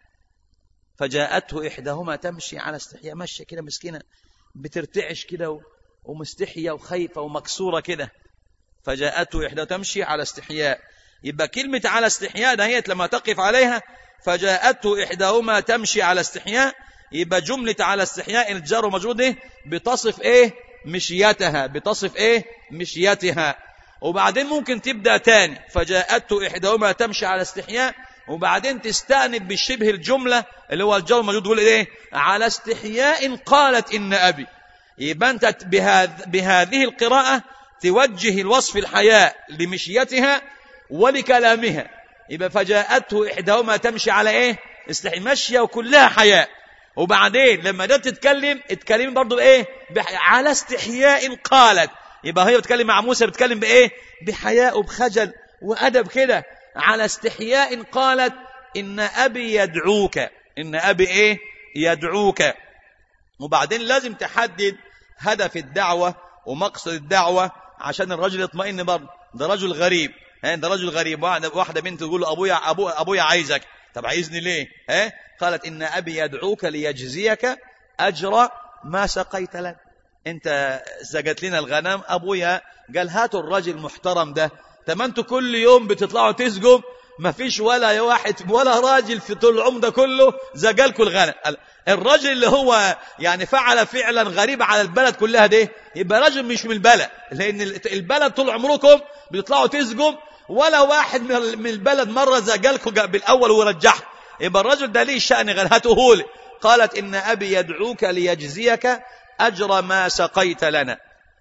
فجاءته إحداهما تمشي على استحياء مشي كده مسكينة بترتعش كده و- ومستحية وخايفة ومكسورة كده فجاءته إحدى تمشي على استحياء يبقى كلمة على استحياء دهيت لما تقف عليها فجاءته إحداهما تمشي على استحياء يبقى جملة على استحياء الجار ومجرود إيه بتصف إيه مشيتها بتصف إيه مشيتها وبعدين ممكن تبدأ تاني فجاءته إحداهما تمشي على استحياء وبعدين تستأنف بالشبه الجملة اللي هو الجار الموجود يقول إيه على استحياء قالت إن أبي يبقى أنت بهذ بهذه القراءة توجه الوصف الحياء لمشيتها ولكلامها يبقى فجاءته إحداهما تمشي على إيه استحي ماشية وكلها حياء وبعدين لما جت تتكلم اتكلم برضو بإيه بح... على استحياء قالت يبقى هي بتتكلم مع موسى بتتكلم بإيه بحياء وبخجل وأدب كده على استحياء قالت إن أبي يدعوك إن أبي إيه يدعوك وبعدين لازم تحدد هدف الدعوة ومقصد الدعوة عشان الرجل يطمئن برضه ده رجل غريب ها ده رجل غريب واحدة, واحدة بنت تقول له أبويا أبو أبويا عايزك طب عايزني ليه ها قالت إن أبي يدعوك ليجزيك أجر ما سقيت لنا أنت سقت لنا الغنم أبويا قال هاتوا الرجل المحترم ده طب ما انتوا كل يوم بتطلعوا تسقوا ما فيش ولا واحد ولا راجل في طول العمر ده كله زقلكوا الغنم الراجل اللي هو يعني فعل فعلا غريب على البلد كلها ده يبقى راجل مش من البلد لان البلد طول عمركم بتطلعوا تسقوا ولا واحد من البلد مره زقلكوا بالاول ورجح يبقى الرجل ده ليه شأن غير هاته لي قالت ان ابي يدعوك ليجزيك اجر ما سقيت لنا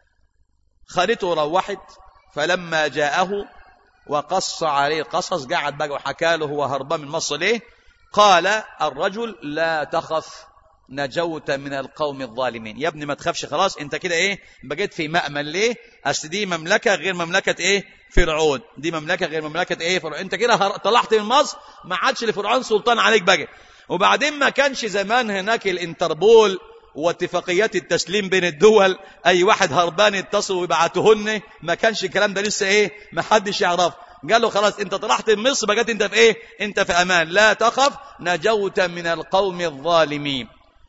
خدته روحت فلما جاءه وقص عليه القصص قعد بقى وحكى له هو هربان من مصر ليه قال الرجل لا تخف نجوت من القوم الظالمين يا ابني ما تخافش خلاص انت كده ايه بقيت في مأمن ليه اصل دي مملكة غير مملكة ايه فرعون دي مملكة غير مملكة ايه فرعون انت كده طلعت من مصر ما عادش لفرعون سلطان عليك بقى وبعدين ما كانش زمان هناك الانتربول واتفاقيات التسليم بين الدول اي واحد هربان يتصل ويبعتهن ما كانش الكلام ده لسه ايه ما حدش يعرف قال له خلاص انت طلعت من مصر بقيت انت في ايه انت في امان لا تخف نجوت من القوم الظالمين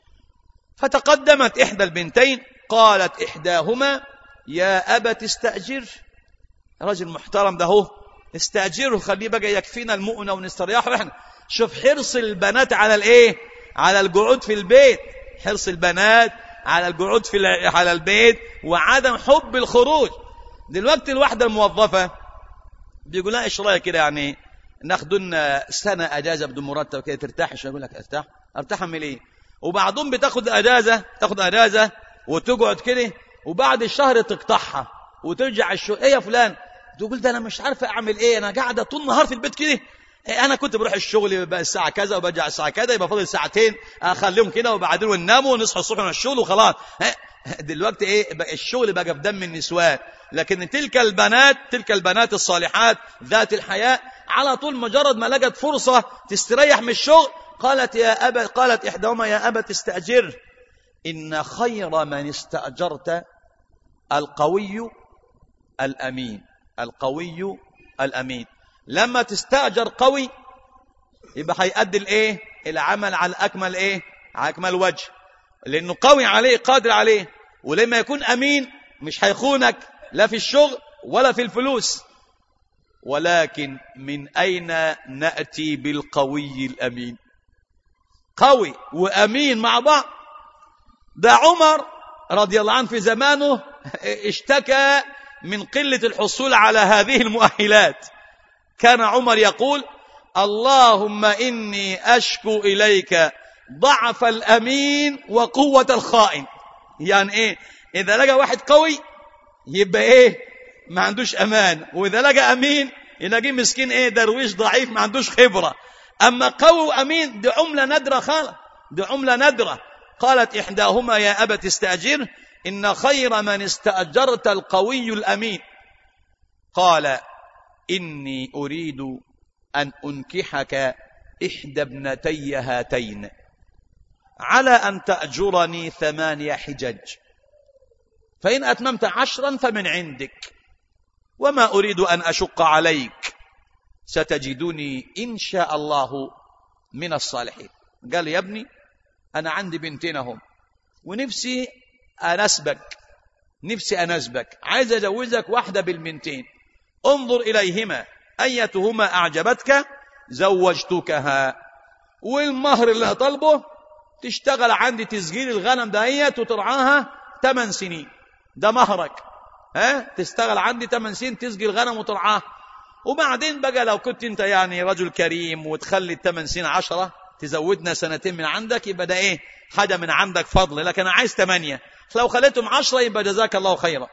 فتقدمت احدى البنتين قالت احداهما يا ابت استاجر رجل محترم ده هو استاجره خليه بقى يكفينا المؤنة ونستريح احنا شوف حرص البنات على الايه على القعود في البيت حرص البنات على القعود في على البيت وعدم حب الخروج دلوقتي الواحدة الموظفة بيقول لها ايش رايك كده يعني ناخد لنا سنة اجازة بدون مرتب كده ترتاح شو يقول لك ارتاح ارتاح من ايه وبعضهم بتاخد اجازة تاخد اجازة وتقعد كده وبعد الشهر تقطعها وترجع الشغل ايه يا فلان تقول ده انا مش عارفه اعمل ايه انا قاعده طول النهار في البيت كده انا كنت بروح الشغل بقى الساعه كذا وبرجع الساعه كذا يبقى فاضل ساعتين اخليهم كده وبعدين ونناموا ونصحى الصبح من الشغل وخلاص دلوقتي ايه بقى الشغل بقى في دم النسوان لكن تلك البنات تلك البنات الصالحات ذات الحياء على طول مجرد ما لقت فرصه تستريح من الشغل قالت يا ابا قالت احداهما يا ابا تستاجر ان خير من استاجرت القوي الامين القوي الامين لما تستأجر قوي يبقى هيأدي الايه العمل على اكمل ايه على اكمل وجه لانه قوي عليه قادر عليه ولما يكون امين مش هيخونك لا في الشغل ولا في الفلوس ولكن من اين ناتي بالقوي الامين قوي وامين مع بعض ده عمر رضي الله عنه في زمانه اشتكى من قله الحصول على هذه المؤهلات كان عمر يقول اللهم إني أشكو إليك ضعف الأمين وقوة الخائن يعني إيه إذا لقى واحد قوي يبقى إيه ما عندوش أمان وإذا لقى أمين يلاقيه مسكين إيه درويش ضعيف ما عندوش خبرة أما قوي وأمين دي عملة نادرة خالص دي عملة نادرة قالت إحداهما يا أبت استأجره إن خير من استأجرت القوي الأمين قال إني أريد أن أنكحك إحدى ابنتي هاتين على أن تأجرني ثمانية حجج فإن أتممت عشرا فمن عندك وما أريد أن أشق عليك ستجدني إن شاء الله من الصالحين قال يا ابني أنا عندي بنتين هم ونفسي أنسبك نفسي أنسبك عايز أجوزك واحدة بالبنتين انظر إليهما أيتهما أعجبتك زوجتكها والمهر اللي هطلبه تشتغل عندي تسجيل الغنم دهيت وترعاها 8 سنين ده مهرك ها تشتغل عندي 8 سنين تسجي الغنم وترعاها وبعدين بقى لو كنت انت يعني رجل كريم وتخلي الثمان سنين عشرة تزودنا سنتين من عندك يبقى ده ايه حاجة من عندك فضل لكن انا عايز ثمانية لو خليتهم عشرة يبقى جزاك الله خيرا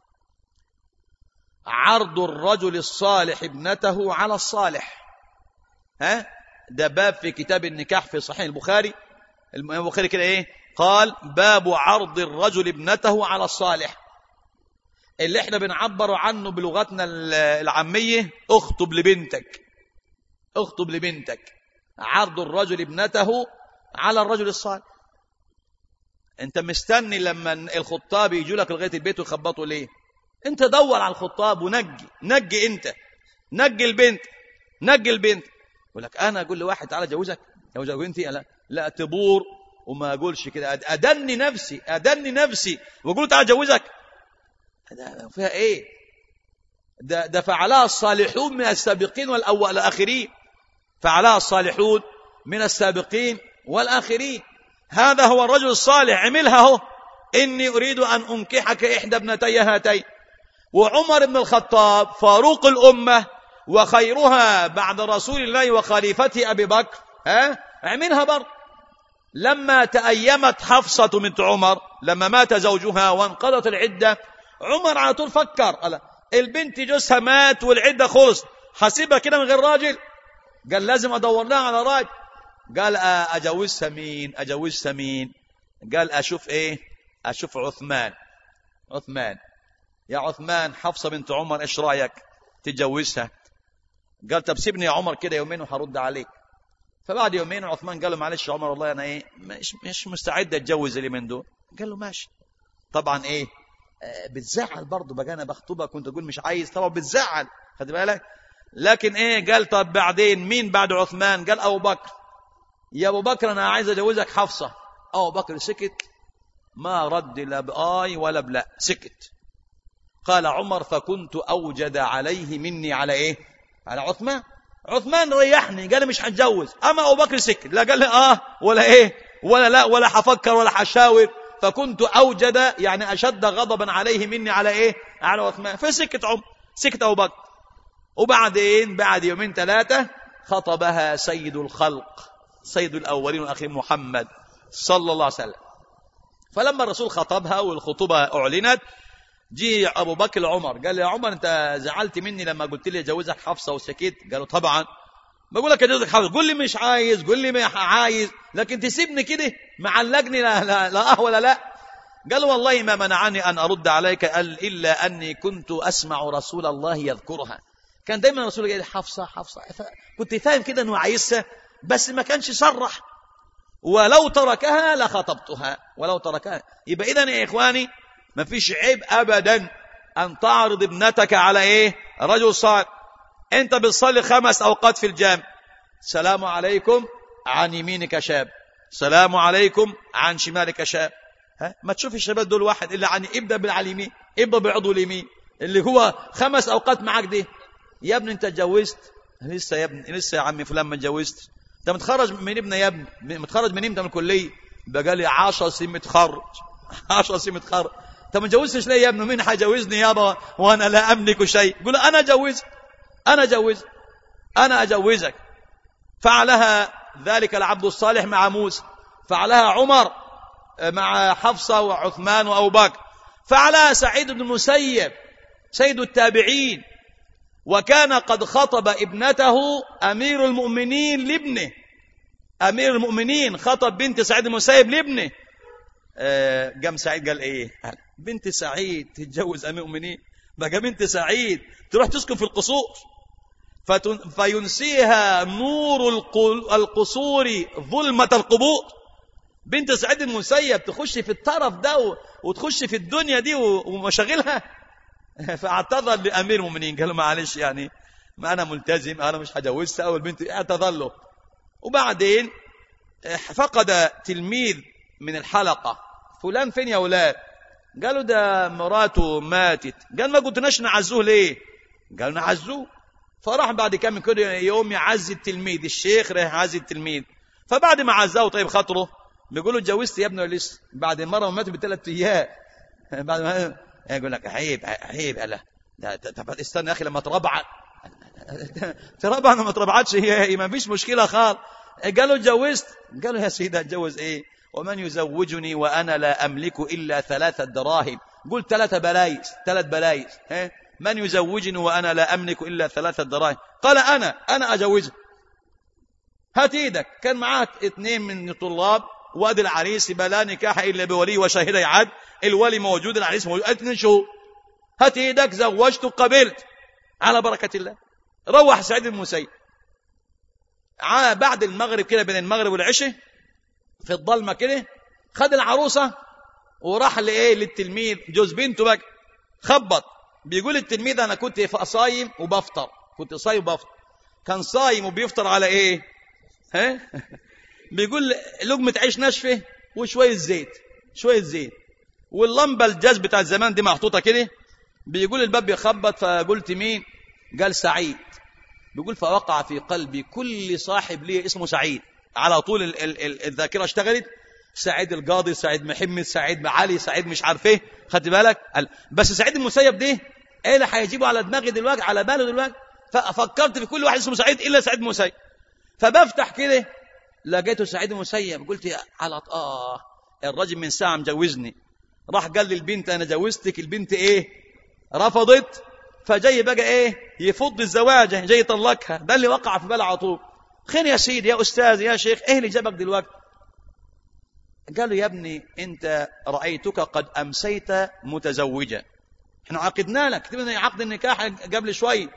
عرض الرجل الصالح ابنته على الصالح ها ده باب في كتاب النكاح في صحيح البخاري البخاري كده ايه قال باب عرض الرجل ابنته على الصالح اللي احنا بنعبر عنه بلغتنا العامية اخطب لبنتك اخطب لبنتك عرض الرجل ابنته على الرجل الصالح انت مستني لما الخطاب يجوا لك لغايه البيت ويخبطوا ليه انت دور على الخطاب ونجي نجي انت نجي البنت نجي البنت يقول لك انا اقول لواحد تعالى جوزك جوزك بنتي لا لا تبور وما اقولش كده ادني نفسي ادني نفسي واقول تعالى جوزك ده فيها ايه ده, ده فعلها الصالحون من السابقين والأول الآخرين فعلها الصالحون من السابقين والآخرين هذا هو الرجل الصالح عملها هو إني أريد أن أنكحك إحدى ابنتي هاتين وعمر بن الخطاب فاروق الأمة وخيرها بعد رسول الله وخليفته أبي بكر ها عملها برضه لما تأيمت حفصة بنت عمر لما مات زوجها وانقضت العدة عمر على طول فكر قال البنت جوزها مات والعدة خلص حسيبها كده من غير راجل قال لازم ادور لها على راجل قال اجوزها مين اجوزها مين قال اشوف ايه اشوف عثمان عثمان يا عثمان حفصة بنت عمر ايش رايك تتجوزها قال طب سيبني يا عمر كده يومين وهرد عليك فبعد يومين عثمان قال له معلش يا عمر والله انا ايه مش مش مستعد اتجوز اللي من دول قال له ماشي طبعا ايه بتزعل برضه بقى انا بخطبها كنت اقول مش عايز طبعا بتزعل خد بالك لكن ايه قال طب بعدين مين بعد عثمان قال ابو بكر يا ابو بكر انا عايز اجوزك حفصه ابو بكر سكت ما رد لا باي ولا بلا سكت قال عمر فكنت اوجد عليه مني على ايه على عثمان عثمان ريحني قال مش هتجوز اما ابو بكر سكت لا قال لي اه ولا ايه ولا لا ولا هفكر ولا هشاور فكنت أوجد يعني أشد غضبا عليه مني على إيه على عثمان فسكت عمر سكت أبو بكر وبعدين بعد يومين ثلاثة خطبها سيد الخلق سيد الأولين والآخرين محمد صلى الله عليه وسلم فلما الرسول خطبها والخطوبة أعلنت جي أبو بكر لعمر قال يا عمر أنت زعلت مني لما قلت لي أجوزك حفصة وسكت قالوا طبعا بقول لك اجوزك حفصه قول لي مش عايز قول لي ما عايز لكن تسيبني كده معلقني لا لا لا اه ولا لا قال والله ما منعني ان ارد عليك قال الا اني كنت اسمع رسول الله يذكرها كان دايما الرسول يقول حفصه حفصه كنت فاهم كده انه عايزها بس ما كانش صرح ولو تركها لخطبتها ولو تركها يبقى اذا يا اخواني ما فيش عيب ابدا ان تعرض ابنتك على ايه رجل صالح انت بتصلي خمس اوقات في الجامع سلام عليكم عن يمينك شاب سلام عليكم عن شمالك شاب ها ما تشوف الشباب دول واحد اللي عن ابدا بالعلى اليمين ابدا بعضو اليمين اللي هو خمس اوقات معاك دي يا ابني انت اتجوزت لسه يا ابني لسه يا عمي فلان ما اتجوزت انت متخرج من ابني يا ابني متخرج من امتى من الكليه بقى لي 10 سنين متخرج 10 سنين متخرج انت ما اتجوزتش ليه يا ابني مين هيجوزني يابا وانا لا املك شيء قول انا اتجوزك أنا أجوزك أنا أجوزك فعلها ذلك العبد الصالح مع موسى فعلها عمر مع حفصة وعثمان وأبو بكر فعلها سعيد بن المسيب سيد التابعين وكان قد خطب ابنته أمير المؤمنين لابنه أمير المؤمنين خطب بنت سعيد المسيب لابنه آه، قام سعيد قال ايه بنت سعيد تتجوز امير المؤمنين بقى بنت سعيد تروح تسكن في القصور فتن فينسيها نور القل- القصور ظلمة القبور بنت سعيد المسيب تخش في الطرف ده و- وتخش في الدنيا دي و- ومشاغلها فاعتذر لامير المؤمنين قال له معلش يعني ما انا ملتزم انا مش هجوزها اول بنت اعتذر له وبعدين فقد تلميذ من الحلقة فلان فين يا ولاد قالوا ده مراته ماتت قال ما قلتناش نعزوه ليه قالوا نعزوه فراح بعد كام كده يوم يعزي التلميذ الشيخ راح يعزي التلميذ فبعد ما عزاه طيب خاطره بيقولوا اتجوزت يا ابني ولا لسه بعد المره ما ماتوا بثلاث ايام بعد ما يقول لك عيب عيب لا ده ده- طب استنى يا اخي لما تربع تربع ما تربعتش هي هي ما فيش مشكله خالص قالوا اتجوزت قالوا يا سيدي اتجوز ايه ومن يزوجني وانا لا املك الا ثلاثه دراهم قل ثلاثه بلايس ثلاث بلايس ها من يزوجني وانا لا املك الا ثلاثه دراهم قال انا انا اجوزك هات ايدك كان معاه اثنين من الطلاب وادي العريس يبقى لا نكاح الا بولي وشاهدي عدل الولي موجود العريس موجود اثنين شهور هات ايدك زوجته قبلت على بركه الله روح سعيد المسيب ع- بعد المغرب كده بين المغرب والعشاء في الضلمه كده خد العروسه وراح لايه للتلميذ جوز بنته بقى خبط بيقول التلميذ انا كنت صايم وبفطر كنت صايم وبفطر كان صايم وبيفطر على ايه ها بيقول لقمه عيش ناشفه وشويه زيت شويه زيت واللمبه الجاز بتاع زمان دي محطوطه كده بيقول الباب بيخبط فقلت مين قال سعيد بيقول فوقع في قلبي كل صاحب لي اسمه سعيد على طول ال ال ال الذاكره اشتغلت سعيد القاضي سعيد محمد سعيد علي سعيد مش عارف ايه خدت بالك قال بس سعيد المسيب ده ايه اللي هيجيبه على دماغي دلوقتي على باله دلوقتي ففكرت في كل واحد اسمه سعيد الا سعيد المسيب فبفتح كده لقيته سعيد المسيب قلت يا على اه الراجل من ساعه مجوزني راح قال للبنت انا جوزتك البنت ايه رفضت فجاي بقى ايه يفض الزواج جاي يطلقها ده اللي وقع في باله على طول خير يا سيدي يا استاذ يا شيخ ايه اللي جابك دلوقتي قال له يا ابني انت رايتك قد امسيت متزوجا احنا عقدنا لك كتبنا عقد النكاح قبل شوي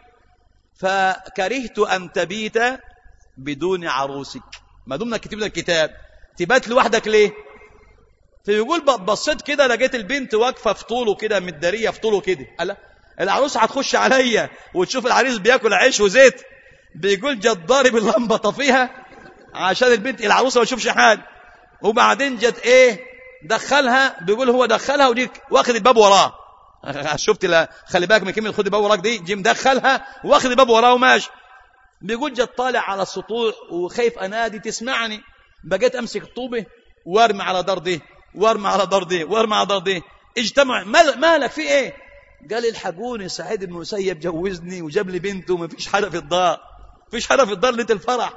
فكرهت ان تبيت بدون عروسك ما دمنا كتبنا الكتاب تبات لوحدك ليه فيقول ب- بصيت كده لقيت البنت واقفه في طوله كده متداريه في طوله كده قال العروس هتخش عليا وتشوف العريس بياكل عيش وزيت بيقول جت ضارب اللمبه طفيها عشان البنت العروسه ما تشوفش حاجه وبعدين جت ايه دخلها بيقول هو دخلها ودي واخد الباب وراه شفت لا خلي بالك من كلمه خد الباب وراك دي جه مدخلها واخد الباب وراه وماشي بيقول جت طالع على السطوح وخايف انادي تسمعني بقيت امسك الطوبه وارمي على دار دي وارمي على دار دي وارمي على دار دي اجتمع مال- مالك في ايه قال الحقوني سعيد بن مسيب جوزني وجاب لي بنته ومفيش حدا في الدار مفيش حدا في الدار ليله الفرح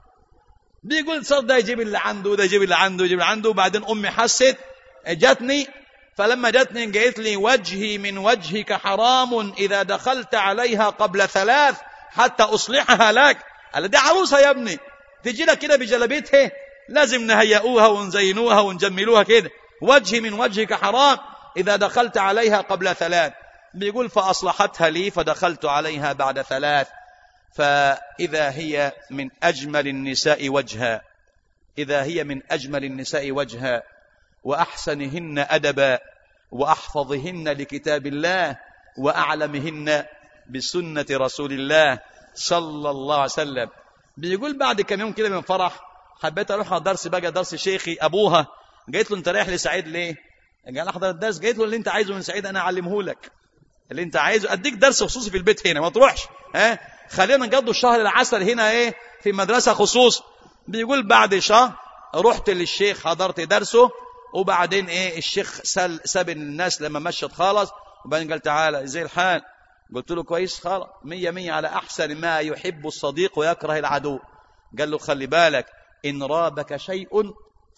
بيقول صار ده يجيب اللي عنده وده يجيب اللي عنده ويجيب اللي عنده وبعدين امي حست جاتني فلما جاتني قالت لي وجهي من وجهك حرام اذا دخلت عليها قبل ثلاث حتى اصلحها لك قال دي عروسه يا ابني تجي لك كده بجلبيتها لازم نهيئوها ونزينوها ونجملوها كده وجهي من وجهك حرام اذا دخلت عليها قبل ثلاث بيقول فاصلحتها لي فدخلت عليها بعد ثلاث فإذا هي من أجمل النساء وجها إذا هي من أجمل النساء وجها وأحسنهن أدبا وأحفظهن لكتاب الله وأعلمهن بسنة رسول الله صلى الله عليه وسلم بيقول بعد كم يوم كده من فرح حبيت أروح على درس بقى درس شيخي أبوها قالت له أنت رايح لسعيد ليه؟ قال أحضر الدرس قالت له اللي أنت عايزه من سعيد أنا أعلمه لك اللي انت عايزه اديك درس خصوصي في البيت هنا ما تروحش ها خلينا نقضوا الشهر العسل هنا ايه في مدرسه خصوص بيقول بعد شهر رحت للشيخ حضرت درسه وبعدين ايه الشيخ سل ساب الناس لما مشت خالص وبعدين قال تعالى زي الحال قلت له كويس خلاص مية مية على احسن ما يحب الصديق ويكره العدو قال له خلي بالك ان رابك شيء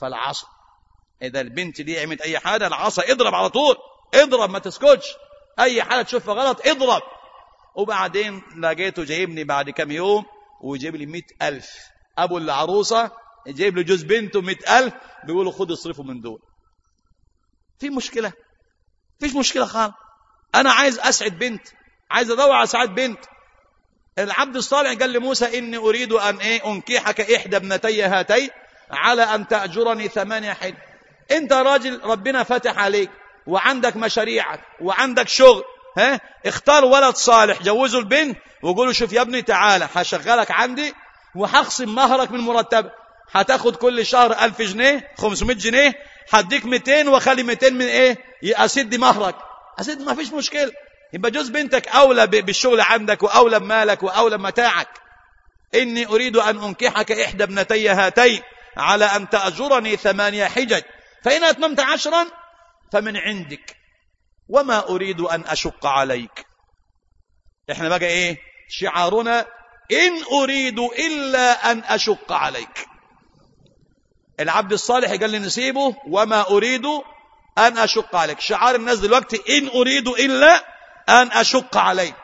فالعصا اذا البنت دي عملت اي حاجه العصا اضرب على طول اضرب ما تسكتش اي حاجه تشوفها غلط اضرب وبعدين لقيته جايبني بعد كام يوم ويجيب لي مئة ألف أبو العروسة جايب له جوز بنته مئة ألف بيقولوا خد اصرفوا من دول في مشكلة فيش مشكلة خالص أنا عايز أسعد بنت عايز أدور على سعاد بنت العبد الصالح قال لموسى إني أريد أن إيه أنكحك إحدى ابنتي هاتين على أن تأجرني ثمانية حج أنت راجل ربنا فتح عليك وعندك مشاريعك وعندك شغل ها اختار ولد صالح جوزوا البنت وقولوا شوف يا ابني تعالى هشغلك عندي وهخصم مهرك من مرتبك هتاخد كل شهر ألف جنيه 500 جنيه هديك 200 واخلي 200 من ايه اسد مهرك اسد ما فيش مشكله يبقى جوز بنتك اولى ب- بالشغل عندك واولى بمالك واولى بمتاعك اني اريد ان انكحك احدى ابنتي هاتين على ان تاجرني ثمانيه حجج فان اتممت عشرا فمن عندك وما اريد ان اشق عليك احنا بقى ايه شعارنا ان اريد الا ان اشق عليك العبد الصالح قال لي نسيبه وما اريد ان اشق عليك شعار الناس دلوقتي ان اريد الا ان اشق عليك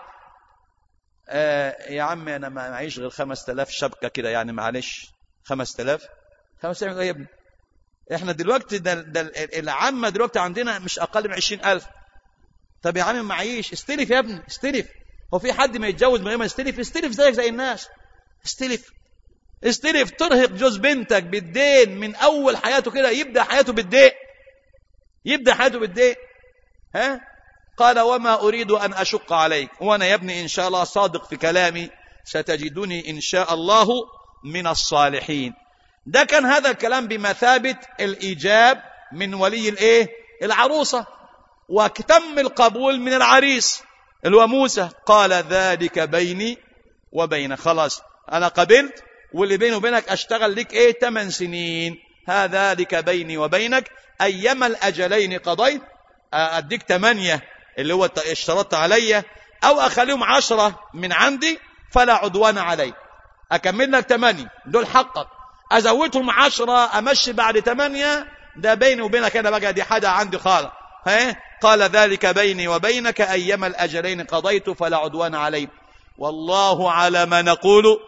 آه يا عم انا ما معيش غير 5000 شبكه كده يعني معلش 5000 5000 ايه يا ابني احنا دلوقتي ده, ده العامه دلوقتي عندنا مش اقل من 20000 طب يا عم معيش استلف يا ابني استلف هو في حد ما يتجوز من غير ما يستلف استلف زيك زي الناس استلف استلف ترهق جوز بنتك بالدين من اول حياته كده يبدا حياته بالدين يبدا حياته بالدين ها قال وما اريد ان اشق عليك وانا يا ابني ان شاء الله صادق في كلامي ستجدني ان شاء الله من الصالحين ده كان هذا الكلام بمثابه الايجاب من ولي الايه العروسه وتم القبول من العريس اللي هو موسى قال ذلك بيني وبين خلاص انا قبلت واللي بيني وبينك اشتغل لك ايه 8 سنين هذا ذلك بيني وبينك ايما الاجلين قضيت اديك 8 اللي هو اشترطت عليا او اخليهم 10 من عندي فلا عدوان علي اكمل لك 8 دول حقك ازودهم 10 امشي بعد 8 ده بيني وبينك انا بقى دي حاجه عندي خالص ها قال ذلك بيني وبينك ايما الاجلين قضيت فلا عدوان علي والله على ما نقول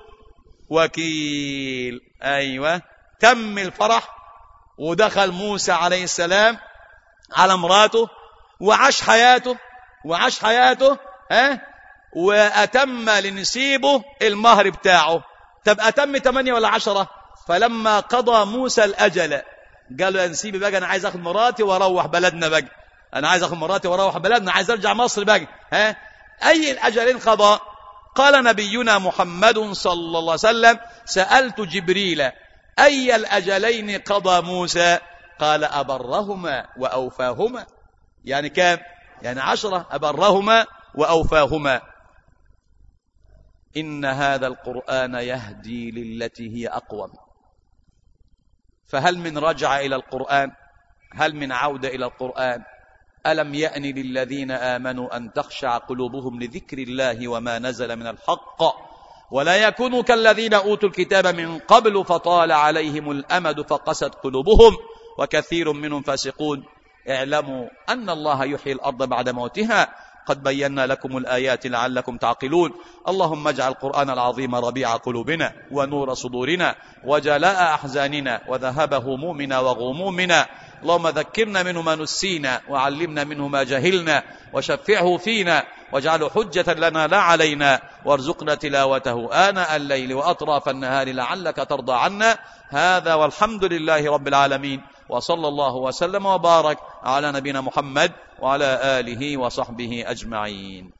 وكيل ايوه تم الفرح ودخل موسى عليه السلام على مراته وعاش حياته وعاش حياته ها واتم لنسيبه المهر بتاعه طب اتم 8 ولا 10 فلما قضى موسى الاجل قال له يا نسيبي بقى انا عايز اخذ مراتي واروح بلدنا بقى انا عايز اخذ مراتي واروح بلدنا عايز ارجع مصر بقى ها اي الاجلين قضى قال نبينا محمد صلى الله عليه وسلم سالت جبريل اي الاجلين قضى موسى قال ابرهما واوفاهما يعني كام يعني عشرة أبرهما وأوفاهما إن هذا القرآن يهدي للتي هي أقوم فهل من رجع إلى القرآن هل من عودة إلى القرآن ألم يأن للذين آمنوا أن تخشع قلوبهم لذكر الله وما نزل من الحق ولا يكونوا كالذين أوتوا الكتاب من قبل فطال عليهم الأمد فقست قلوبهم وكثير منهم فاسقون اعلموا أن الله يحيي الأرض بعد موتها قد بينا لكم الآيات لعلكم تعقلون اللهم اجعل القرآن العظيم ربيع قلوبنا ونور صدورنا وجلاء أحزاننا وذهب همومنا وغمومنا اللهم ذكرنا منه ما نسينا وعلمنا منه ما جهلنا وشفعه فينا واجعله حجة لنا لا علينا وارزقنا تلاوته آناء الليل وأطراف النهار لعلك ترضى عنا هذا والحمد لله رب العالمين وصلى الله وسلم وبارك على نبينا محمد وعلى آله وصحبه أجمعين